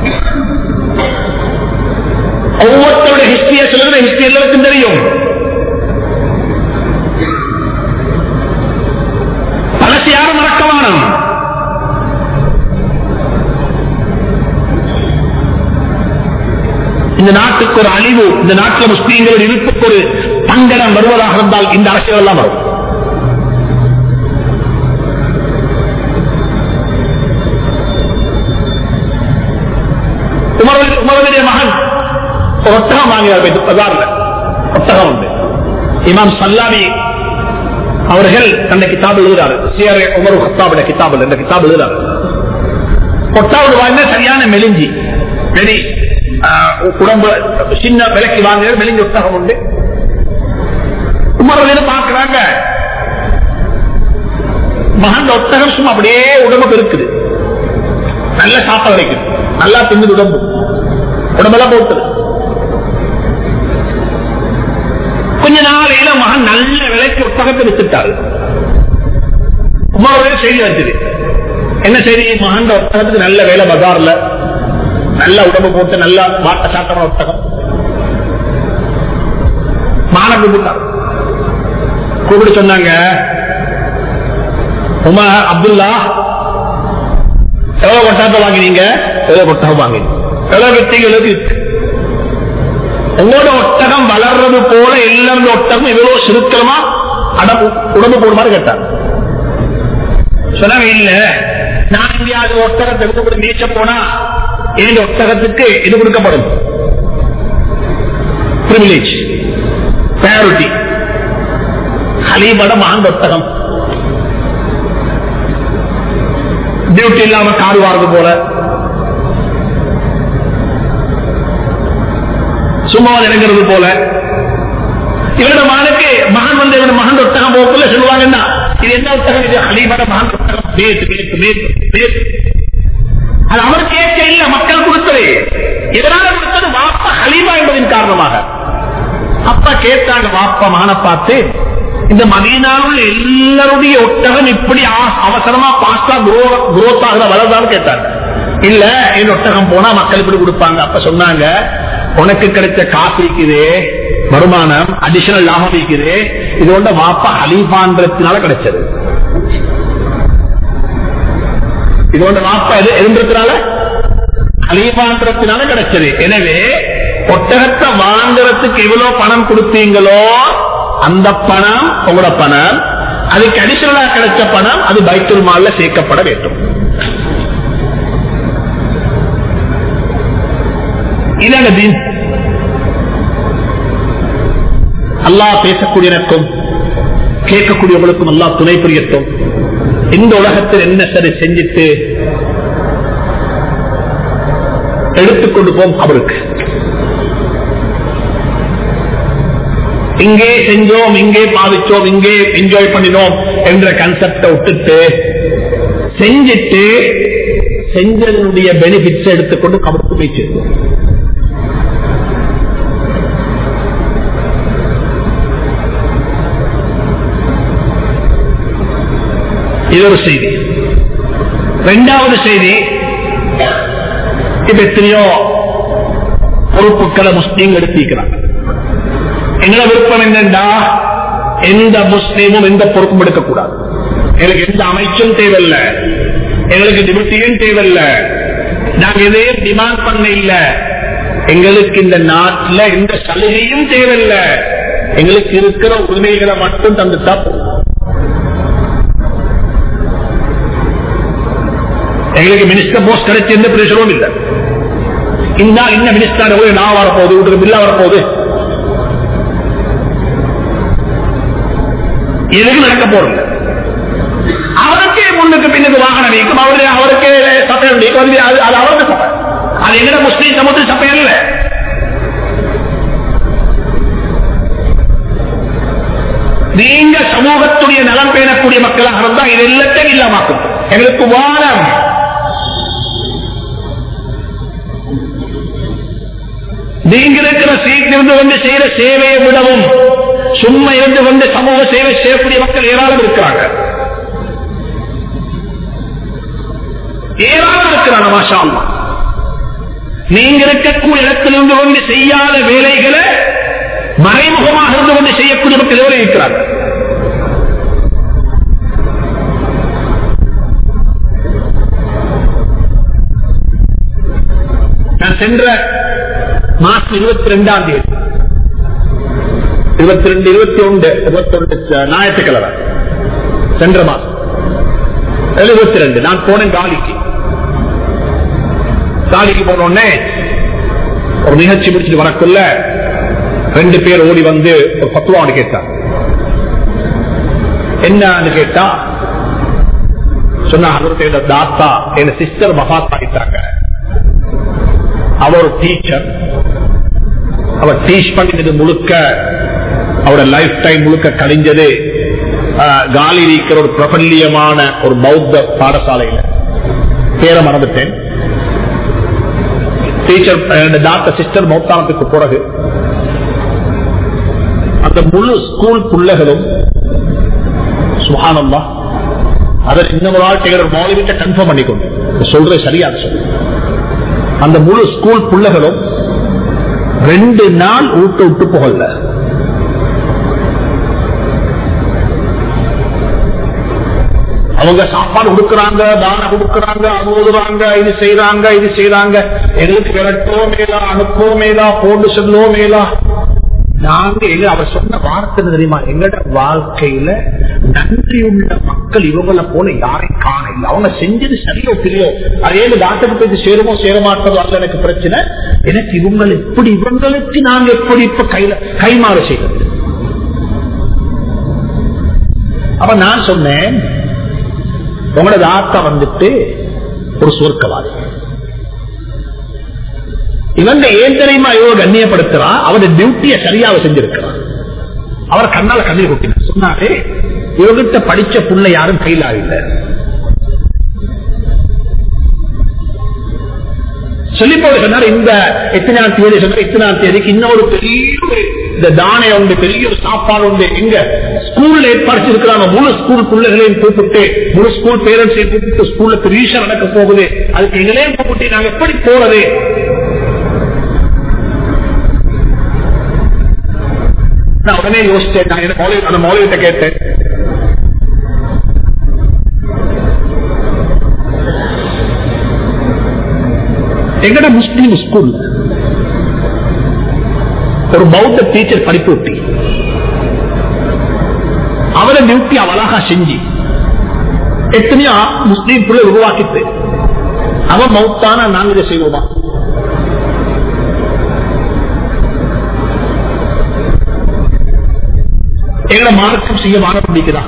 ஒவ்வொருத்தருடைய ஹிஸ்டரிய சொல்லுறது ஹிஸ்டரி எல்லாருக்கும் தெரியும் இந்த நாட்டுக்கு ஒரு அழிவு இந்த நாட்டில் முஸ்லீம்கள் இருப்புக்கு ஒரு தங்கடம் வருவதாக இருந்தால் இந்த அரசியல் எல்லாம் வரும் உமர் உமருடைய மகன் ஒரு ஒட்டகம் வாங்கினார் பஜார்ல ஒட்டகம் உண்டு இமாம் சல்லாமி அவர்கள் தன்னை கிதாப் எழுதுறாரு சிஆர் உமர் ஹத்தாபுடைய கிதாபுல இந்த கிதாப் எழுதுறாரு ஒட்டாவது வாங்கின சரியான மெலிஞ்சி வெளி உடம்பு சின்ன விலைக்கு வாங்க மெலிஞ்ச ஒட்டகம் உண்டு உமர் பாக்குறாங்க மகன் ஒட்டகம் சும்மா அப்படியே உடம்புக்கு இருக்குது நல்ல சாப்பாடு வைக்குது நல்லா தின்னு உடம்பு உடம்பெல்லாம் போட்டுது கொஞ்ச நாளையில மகன் நல்ல விலைக்கு ஒட்டகத்தை வித்துட்டாரு உமாவுடைய செய்தி வந்தது என்ன செய்தி மகன் ஒட்டகத்துக்கு நல்ல வேலை பஜார்ல நல்ல உடம்பு போட்டு நல்ல வாட்ட சாட்டமான ஒட்டகம் மான கூப்பிட்டார் கூப்பிட்டு சொன்னாங்க உமர் அப்துல்லா எவ்வளவு ஒட்டகத்தை வாங்கினீங்க எவ்வளவு ஒட்டகம் வாங்கினீங்க எவ்வளவு வித்தீங்க எவ்வளவு வித்து உங்களோட ஒட்டகம் வளர்றது போல எல்லாரும் ஒட்டகம் இவ்வளவு சுருக்கமா அடம்பு உடம்பு போடுமாறு கேட்டார் சொன்னாங்க இல்ல நான் எங்கேயாவது ஒட்டகத்தை எடுத்து நீச்ச போனா இந்த ஒட்டகத்துக்கு இது கொடுக்கப்படும் பிரிவிலேஜ் பிரையாரிட்டி ஹலீபட மாந்த ஒட்டகம் டியூட்டி இல்லாம கார் வாரது போல சும்மா இறங்குறது போல இவனோட மகனுக்கு மகன் வந்து இவன் மகன் ஒட்டகம் போக்குள்ள சொல்லுவாங்கன்னா இது என்ன ஒட்டகம் இது அலிபட மகன் ஒட்டகம் பேத்து பேத்து பேத்து பேத்து அது அவர் கேட்க இல்ல மக்கள் கொடுத்தது எதனால கொடுத்தது வாப்பா ஹலீமா என்பதின் காரணமாக அப்பா கேட்டாங்க வாப்பா மகனை பார்த்து இந்த மதீனாவில் எல்லாருடைய ஒட்டகம் இப்படி அவசரமா பாஸ்டா குரோத் ஆகிற வளர்தான்னு கேட்டாங்க இல்ல என் ஒட்டகம் போனா மக்கள் இப்படி கொடுப்பாங்க அப்ப சொன்னாங்க உனக்கு கிடைச்ச காசு இருக்குது வருமானம் அடிஷனல் லாபம் இருக்குது இது ஒன்ற வாப்பா ஹலீஃபான்றதுனால கிடைச்சது இது ஒன்ற வாப்பா எது எதுன்றதுனால ஹலீஃபான்றதுனால கிடைச்சது எனவே ஒட்டகத்தை வாங்குறதுக்கு எவ்வளவு பணம் கொடுத்தீங்களோ அந்த பணம் உங்களோட பணம் அதுக்கு அடிஷனலா கிடைச்ச பணம் அது பைத்துல் மால்ல சேர்க்கப்பட வேண்டும் இதாங்க தீன் அல்லா பேசக்கூடிய எனக்கும் கேட்கக்கூடியவங்களுக்கும் அல்லா துணை புரியட்டும் இந்த உலகத்தில் என்ன சரி செஞ்சிட்டு எடுத்துக்கொண்டு போம் அவருக்கு இங்கே செஞ்சோம் இங்கே பாதிச்சோம் இங்கே என்ஜாய் பண்ணினோம் என்ற கன்செப்டை விட்டுட்டு செஞ்சிட்டு செஞ்சதனுடைய பெனிபிட்ஸ் எடுத்துக்கொண்டு கவர்த்து போய் சேர்ந்தோம் இது ஒரு செய்தி இரண்டாவது செய்தி இப்ப எத்தனையோ பொறுப்புகளை முஸ்லீம் எடுத்திருக்கிறாங்க எங்களை விருப்பம் என்னண்டா எந்த முஸ்லீமும் எந்த பொறுப்பும் எடுக்கக்கூடாது எங்களுக்கு எந்த அமைச்சும் தேவையில்லை எங்களுக்கு டிபிட்டியும் தேவையில்லை நாங்க எதையும் டிமாண்ட் பண்ண இல்ல எங்களுக்கு இந்த நாட்டில் எந்த சலுகையும் தேவையில்லை எங்களுக்கு இருக்கிற உரிமைகளை மட்டும் தந்துட்டா போதும் எங்களுக்கு மினிஸ்டர் போஸ்ட் கிடைச்சு எந்த பிரச்சனவும் இல்லை இந்த இந்த மினிஸ்டர் நான் வரப்போகுது உங்களுக்கு பில்லா வரப்போகுது எதுக்கு நடக்க போறது அவருக்கே முன்னுக்கு பின்னுக்கு வாகனம் வைக்கும் அவரு அவருக்கு சபையம் வைக்கும் அது அது- அது அவருக்கு சபை அது எங்கட முஸ்லீம் சமூக சபை அல்ல நீங்க சமூகத்துடைய நலம் பேணக்கூடிய மக்களாக இருந்தா இது எல்லாத்தையும் இல்லாமக்கும் எங்களுக்கு வானம் நீங்க இருக்கிற சீட் இருந்து கொண்டு செய்யற சேவையை விடவும் சும்மா இருந்து கொண்டு சமூக சேவை செய்யக்கூடிய மக்கள் ஏராளம் இருக்கிறாங்க ஏராளம் இருக்கிறாங்க மாஷா அல்லாஹ். நீங்க இருக்கக்கூடிய இடத்திலிருந்து கொண்டு செய்யாத வேலைகளை மறைமுகமாக இருந்து கொண்டு செய்யக்கூடிய மக்கள் எவ்வளவு இருக்கிறாங்க நான் சென்ற மார்ச் இருபத்தி ரெண்டாம் தேதி இருபத்தி ரெண்டு இருபத்தி ஒன்று இருபத்தி ஒன்று ஞாயிற்றுக்கிழமை சென்ற மாசம் இருபத்தி ரெண்டு நான் போனேன் காலிக்கு காலிக்கு போன உடனே ஒரு நிகழ்ச்சி முடிச்சுட்டு வரக்குள்ள ரெண்டு பேர் ஓடி வந்து ஒரு பத்துவான்னு கேட்டாங்க என்னன்னு கேட்டா சொன்னா அவருடைய தாத்தா என் சிஸ்டர் மகாத் ஆயிட்டாங்க அவர் ஒரு டீச்சர் அவர் டீச் பண்ணினது முழுக்க அவரோட லைஃப் டைம் முழுக்க கழிஞ்சது காலி இருக்கிற ஒரு பிரபல்யமான ஒரு பௌத்த பாடசாலையில பேரை மறந்துட்டேன் டீச்சர் டாக்டர் சிஸ்டர் மௌத்தானத்துக்கு பிறகு அந்த முழு ஸ்கூல் பிள்ளைகளும் சுகானந்தா அதை இன்னொரு ஆள் கேட்கிற மௌலிகிட்ட கன்ஃபார்ம் பண்ணிக்கொண்டு சொல்றது சரியா சொல்லு அந்த முழு ஸ்கூல் பிள்ளைகளும் ரெண்டு நாள் ஊட்ட விட்டு போகல அவங்க சாப்பாடு கொடுக்கறாங்க தானம் கொடுக்கறாங்க அனுபவுறாங்க இது செய்யறாங்க இது செய்யறாங்க எங்களுக்கு விரட்டோ மேலா அனுப்போ மேலா போட்டு சொல்லோ மேலா நாங்க எங்க அவர் சொன்ன வார்த்தை தெரியுமா எங்கட வாழ்க்கையில நன்றியுள்ள மக்கள் இவங்கள போல யாரையும் காண இல்லை அவங்க செஞ்சது சரியோ தெரியோ அதே டாக்டர் போய் சேருமோ சேர மாட்டதோ அல்ல எனக்கு பிரச்சனை எனக்கு இவங்க எப்படி இவங்களுக்கு நாங்க எப்படி இப்ப கையில கைமாறு செய்வது அப்ப நான் சொன்னேன் உங்களோட தாத்தா வந்துட்டு ஒரு சொர்க்கவாதி இவங்க ஏன் தெரியுமா இவங்க கண்ணியப்படுத்துறான் அவருடைய டியூட்டியை சரியாக செஞ்சிருக்கிறான் அவர் கண்ணால கண்ணீர் கொட்டினார் சொன்னாரு இவகிட்ட படிச்ச புள்ள யாரும் கையில் ஆகல சொல்லி போட சொன்னார் இந்த எத்தனாம் தேதி சொன்னார் எத்தனாம் தேதிக்கு இன்னொரு பெரிய ஒரு இந்த தானயம் உண்டு பெரிய ஒரு சாப்பாடு உண்டு எங்க ஸ்கூல்ல ஏற்பாடு முழு ஸ்கூல் பிள்ளைகளையும் கூப்பிட்டு முழு ஸ்கூல் பேரண்ட்ஸையும் கூப்பிட்டு ஸ்கூல்ல பெரிய நடக்க போகுது அதுக்கு எங்களையும் கூப்பிட்டு நாங்க எப்படி போறது நான் உடனே யோசிச்சேன் நான் எனக்கு மௌலவி- அந்த மௌலவிட்ட கேட்டேன் எங்கட முஸ்லீம் ஸ்கூல் ஒரு பௌத்த டீச்சர் படிப்பு விட்டி அவரை டியூட்டி அவளாக செஞ்சு எத்தனையோ முஸ்லீம் பிள்ளை உருவாக்கிட்டு அவன் மௌத்தான நாங்க இதை செய்வோமா எங்களை மார்க்கம் செய்ய மாற முடிக்குதா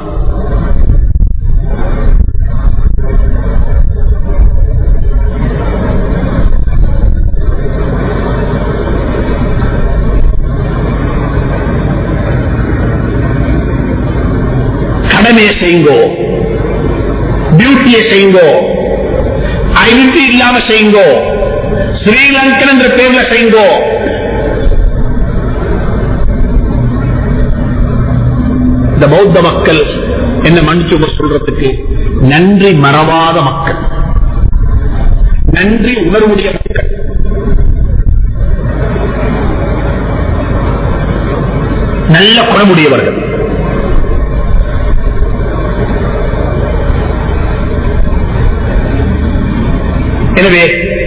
கடமையை செய்யுங்கோ டியூட்டியை செய்யுங்கோ ஐடென்டி இல்லாம செய்யுங்கோ ஸ்ரீலங்கன் என்ற பேர்ல செய்யுங்கோ இந்த பௌத்த மக்கள் என்ன மன்னிச்சு சொல்றதுக்கு நன்றி மறவாத மக்கள் நன்றி உணர்வுடைய மக்கள் நல்ல குணமுடையவர்கள் எனவே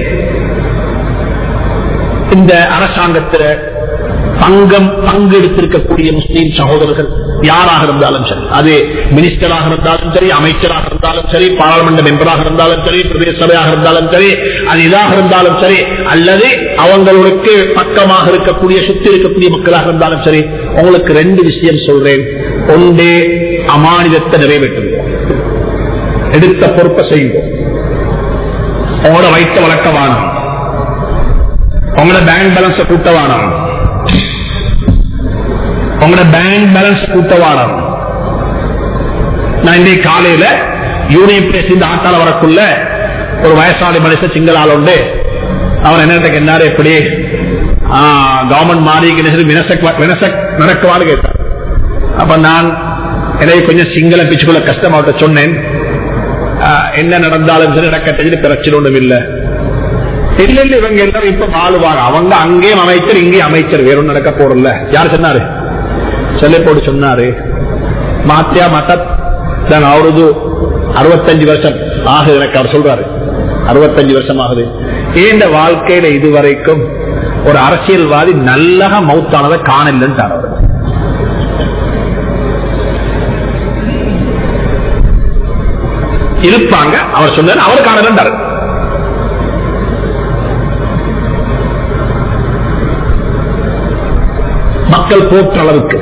இந்த அரசாங்கத்தில் பங்கம் பங்கு எடுத்திருக்கக்கூடிய முஸ்லீம் சகோதரர்கள் யாராக இருந்தாலும் சரி அது மினிஸ்டராக இருந்தாலும் சரி அமைச்சராக இருந்தாலும் சரி பாராளுமன்ற மெம்பராக இருந்தாலும் சரி பிரதேச சபையாக இருந்தாலும் சரி அது இதாக இருந்தாலும் சரி அல்லது அவங்களுக்கு பக்கமாக இருக்கக்கூடிய சுத்தி இருக்கக்கூடிய மக்களாக இருந்தாலும் சரி உங்களுக்கு ரெண்டு விஷயம் சொல்றேன் ஒன்று அமானிதத்தை நிறைவேற்றுவோம் எடுத்த பொறுப்பை செய்வோம் உங்களோட வைத்த வழக்க வானம் உங்களோட பேங்க் பேலன்ஸ் கூட்ட வானம் உங்களோட பேங்க் பேலன்ஸ் கூட்ட வானம் நான் இன்றைக்கு காலையில யூனியன் பிரேஸ் இந்த ஆட்டால வரக்குள்ள ஒரு வயசாளி மனுஷன் சிங்களால் உண்டு அவர் என்ன என்னாரு எப்படி கவர்மெண்ட் மாறி நடக்குவான்னு கேட்டார் அப்ப நான் எனக்கு கொஞ்சம் சிங்கள பிச்சுக்குள்ள கஷ்டமாட்ட சொன்னேன் ஆஹ், என்ன நடந்தாலும் சரி நடக்கட்டது பிரச்சனை ஒன்றும் இல்லை இல்ல இல்ல இவங்க எல்லாரும் இப்ப வாழுவாங்க அவங்க அங்கேயும் அமைச்சர் இங்கேயும் அமைச்சர் வேற ஒன்றும் நடக்க போறல யார் சொன்னாரு சொல்ல போட்டு சொன்னாரு மாத்தியா மட்டத் தான் அவரது அறுபத்தஞ்சு வருஷம் ஆகுது எனக்கு அவர் சொல்றாரு அறுபத்தஞ்சு வருஷம் ஆகுது இந்த வாழ்க்கையில இதுவரைக்கும் ஒரு அரசியல்வாதி நல்லக மௌத்தானதை காணலன்னு அவர் இருப்பாங்க அவர் சொன்னார் அவர் காணலன்றாரு மக்கள் போற்ற அளவுக்கு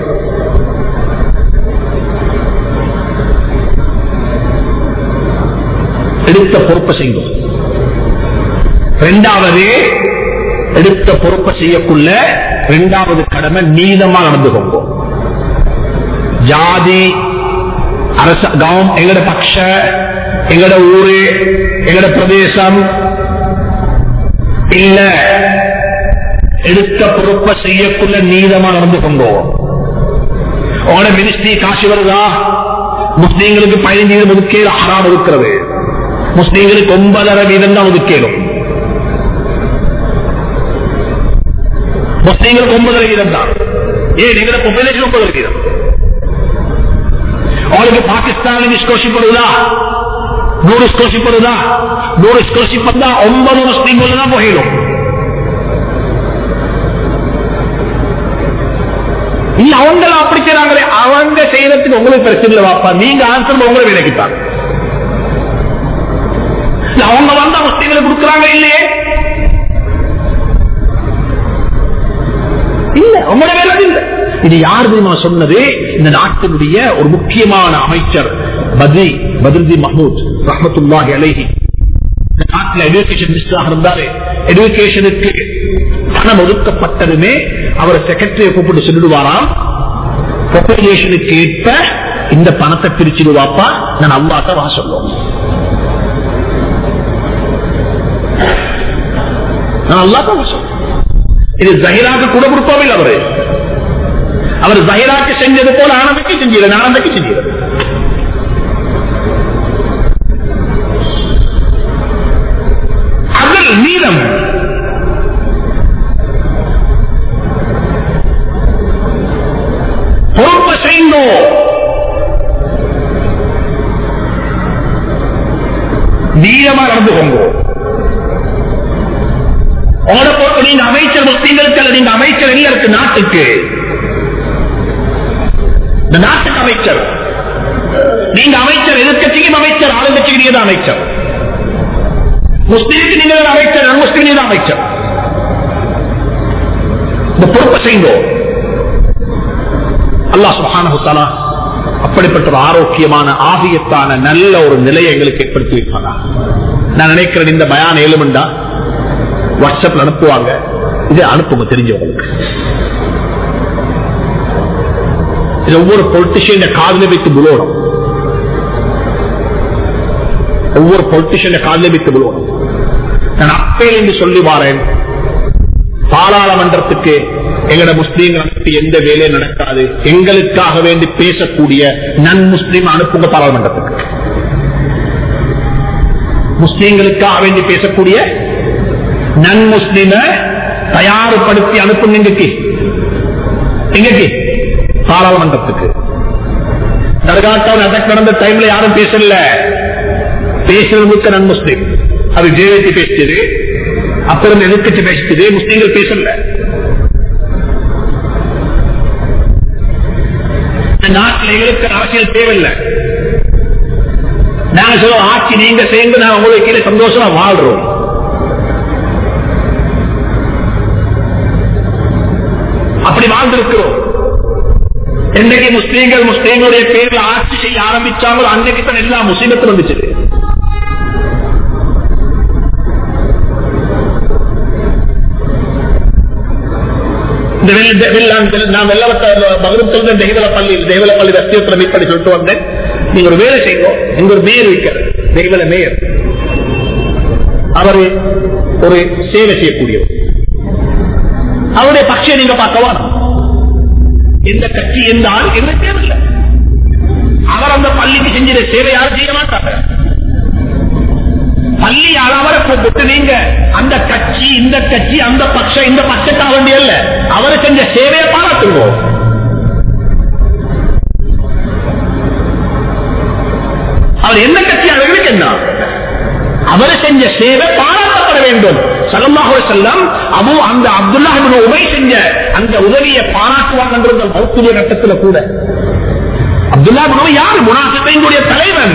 எடுத்த பொறுப்பை செய்யும் ரெண்டாவது எடுத்த பொறுப்பை செய்யக்குள்ள ரெண்டாவது கடமை நீதமா நடந்து கொள்வோம் ஜாதி அரச கவம் எங்கட பக்ஷ எங்கட ஊரு எங்கட பிரதேசம் இல்ல எடுத்த பொறுப்பை செய்யக்குள்ள நீதமா நடந்து கொண்டோம் உங்களோட மினிஸ்ட்ரி காசு வருதா முஸ்லீம்களுக்கு பதினைந்து வீதம் ஒதுக்கீடு ஆறாம் இருக்கிறது முஸ்லீம்களுக்கு ஒன்பதரை வீதம் தான் ஒதுக்கீடும் முஸ்லீம்களுக்கு ஒன்பதரை வீதம் தான் ஏன் எங்களை பாப்புலேஷன் ஒன்பதரை வீதம் அவளுக்கு பாகிஸ்தான் ஸ்காலர்ஷிப் வருதா நூறு ஸ்காலர்ஷிப் வருதா நூறு ஸ்காலர்ஷிப் வந்தா ஒன்பது முஸ்லீம்கள் தான் போயிடும் இல்ல அவங்க அப்படி செய்றாங்களே அவங்க செய்யறதுக்கு உங்களுக்கு பிரச்சனை இல்லை வாப்பா நீங்க ஆன்சர் உங்களை விலக்கிட்டாங்க இல்ல, அவங்க வந்தா முஸ்லீம்களை கொடுக்குறாங்க இல்லையே இல்ல உங்களோட வேலை இல்ல இது யார் தெரியுமா சொன்னது இந்த நாட்டினுடைய ஒரு முக்கியமான அமைச்சர் பத்ரி பத்ருதி மஹமூத் ரஹமத்துல்லாஹி அலைஹி இந்த நாட்டில் எஜுகேஷன் மினிஸ்டராக இருந்தாரு எஜுகேஷனுக்கு பணம் ஒதுக்கப்பட்டதுமே அவர் செக்ரட்டரியை கூப்பிட்டு சொல்லிடுவாராம் பாப்புலேஷனுக்கு ஏற்ப இந்த பணத்தை பிரிச்சிடுவாப்பா நான் அல்லாட்ட வா சொல்லுவோம் நான் அல்லாட்ட வா சொல்லுவேன் இது ஜஹிராக்கு கூட கொடுப்பாவில் அவரு அவர் ஜஹிராக்கு செஞ்சது போல ஆனந்தைக்கு செஞ்சீர்கள் ஆனந்தைக்கு செஞ்சீர்கள் அதில் நீளம் பொறுப்பை செய்யணும் நீளமா நடந்து கொண்டோம் உங்களோட பொறுப்பு நீங்க அமைச்சர் முஸ்லீம்களுக்கு அல்ல நீங்க அமைச்சர் எங்க இருக்கு நாட்டுக்கு இந்த நாட்டுக்கு அமைச்சர் நீங்க அமைச்சர் எதிர்கட்சிக்கும் அமைச்சர் ஆளுங்கட்சிக்கு நீங்க தான் அமைச்சர் முஸ்லீமுக்கு நீங்க தான் அமைச்சர் நான் முஸ்லீம் நீங்க தான் அமைச்சர் இந்த பொறுப்பை செய்யுங்க அல்லாஹ் சுப்ஹானஹு தஆலா அப்படிப்பட்ட ஒரு ஆரோக்கியமான ஆகியத்தான நல்ல ஒரு நிலையை எங்களுக்கு ஏற்படுத்தி வைப்பாங்க நான் நினைக்கிறேன் இந்த பயான் ஏழுமண்டா வாட்ஸ்அப்ல அனுப்புவாங்க இதை அனுப்புங்க தெரிஞ்சவங்களுக்கு இது ஒவ்வொரு பொலிட்டிஷியன் காதல வைத்து புலோடும் ஒவ்வொரு பொலிட்டிஷியன் காதல வைத்து புலோடும் நான் அப்பேல் என்று சொல்லி வாரேன் பாராளுமன்றத்துக்கு எங்கட முஸ்லீம்கள் அனுப்பி எந்த வேலையும் நடக்காது எங்களுக்காக வேண்டி பேசக்கூடிய நன் முஸ்லீம் அனுப்புங்க பாராளுமன்றத்துக்கு முஸ்லீம்களுக்காக வேண்டி பேசக்கூடிய நன் முஸ்லீம தயார்படுத்தி அனுப்புங்க எங்கக்கு எங்கக்கு பாராளுமன்றத்துக்கு தர்காட்டாவில் அட்டாக் நடந்த டைம்ல யாரும் பேசல பேசுறதுக்கு நன் முஸ்லீம் அது ஜேவேத்தி பேசியது அப்புறம் எதிர்கட்சி பேசியது முஸ்லீம்கள் பேசல இந்த நாட்டில் எங்களுக்கு அரசியல் தேவையில்லை நாங்க சொல்லுவோம் ஆட்சி நீங்க சேர்ந்து நான் உங்களுக்கு கீழே சந்தோஷமா வாழ்றோம் அப்படி வாழ்ந்திருக்கிறோம் என்னைக்கு முஸ்லீம்கள் முஸ்லீம்களுடைய பேரில் ஆட்சி செய்ய ஆரம்பிச்சாங்களோ அன்றைக்கு தான் எல்லா முஸ்லீமத்தும் வந்துச்சு இந்த வெள்ள- வெள்ள- நான் வெள்ளவட்ட மகரத்தில் தெய்வலப்பள்ளி தெய்வலப்பள்ளி ரத்தியத்தில் மீட் பண்ணி சொல்லிட்டு வந்தேன் நீங்க ஒரு வேலை செய்வோம் எங்க ஒரு மேயர் இருக்கிறார் தெய்வல மேயர் அவர் ஒரு சேவை செய்யக்கூடியவர் அவருடைய பட்சியை நீங்க பார்க்கவா எந்த கட்சி எந்த ஆள் என்ன தேவையில்லை அவர் அந்த பள்ளிக்கு செஞ்ச சேவை யாரும் செய்ய மாட்டாங்க பள்ளி அவரை கூப்பிட்டு நீங்க அந்த கட்சி இந்த கட்சி அந்த பட்சம் இந்த பட்சத்தாக வேண்டிய இல்ல அவரை செஞ்ச சேவையை பாராட்டுவோம் அவர் எந்த கட்சி அவர்களுக்கு என்ன அவரை செஞ்ச சேவை பாராட்டப்பட வேண்டும் சல்லல்லாஹு அலைஹி வஸல்லம் அபு அந்த அப்துல்லாஹ் இப்னு உபை செஞ்ச அந்த உதவியை பாராட்டுவாங்க மௌத்துடைய கட்டத்துல கூட அப்துல்லா இப்னு உபை யார் முனாஃபிகைங்களுடைய தலைவன்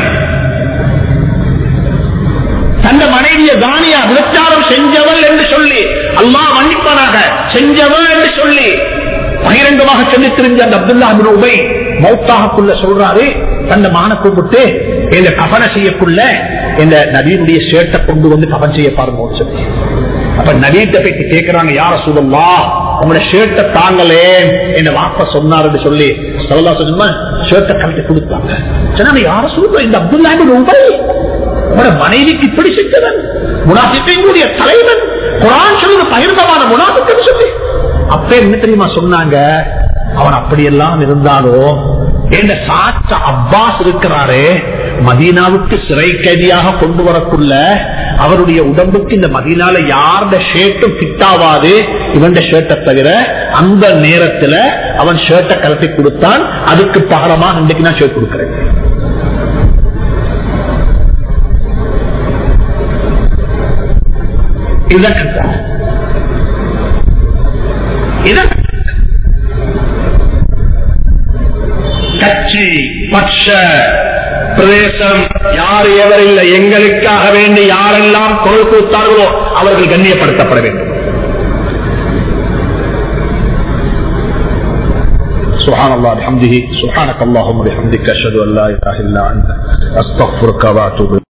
தந்த மனைவிய தானியா விபச்சாரம் செஞ்சவள் என்று சொல்லி அல்லாஹ் மன்னிப்பானாக செஞ்சவள் என்று சொல்லி பகிரங்கமாக சொல்லி தெரிஞ்ச அந்த அப்துல்லா அபின் உபை மௌத்தாகக்குள்ள சொல்றாரு தந்த மான கூப்பிட்டு இந்த கபன செய்யக்குள்ள இந்த நவீனுடைய ஷேட்டை கொண்டு வந்து கபன் செய்ய பாருங்க சொல்லி அப்ப நவீட்ட போயிட்டு கேட்கிறாங்க யார சூழல்லா உங்களோட ஷேர்ட்டை தாங்களே என்ன வாப்ப சொன்னாருன்னு சொல்லி சொல்லலா சொன்னா ஷேர்ட்டை கலட்டி கொடுத்தாங்க சொன்னாங்க யார சூழல் இந்த அப்துல்லா அபின் உபை உங்களோட மனைவிக்கு இப்படி செஞ்சவன் முனாபிப்பையுடைய தலைவன் குரான் சொல்லுற பகிர்ந்தமான முனாபிக்கன்னு சொல்லி அப்ப என்ன தெரியுமா சொன்னாங்க அவன் அப்படியெல்லாம் இருந்தாலும் என்ற சாச்ச அப்பாஸ் இருக்கிறாரே மதீனாவுக்கு சிறை கைதியாக கொண்டு வரக்குள்ள அவருடைய உடம்புக்கு இந்த மதீனால யாருடைய ஷேர்ட்டும் ஃபிட்டாவாது இவன் ஷேர்ட்டை தவிர அந்த நேரத்துல அவன் ஷேர்ட்டை கலத்தி கொடுத்தான் அதுக்கு பகரமாக இன்றைக்கு நான் ஷேர்ட் கொடுக்கிறேன் இதற்கு கட்சி பட்ச பிரதேசம் யார் எவர் இல்லை எங்களுக்காக வேண்டி யாரெல்லாம் குரல் கொடுத்தார்களோ அவர்கள் கண்ணியப்படுத்தப்பட வேண்டும் سبحان الله بحمده سبحانك اللهم وبحمدك اشهد ان لا اله الا انت استغفرك واتوب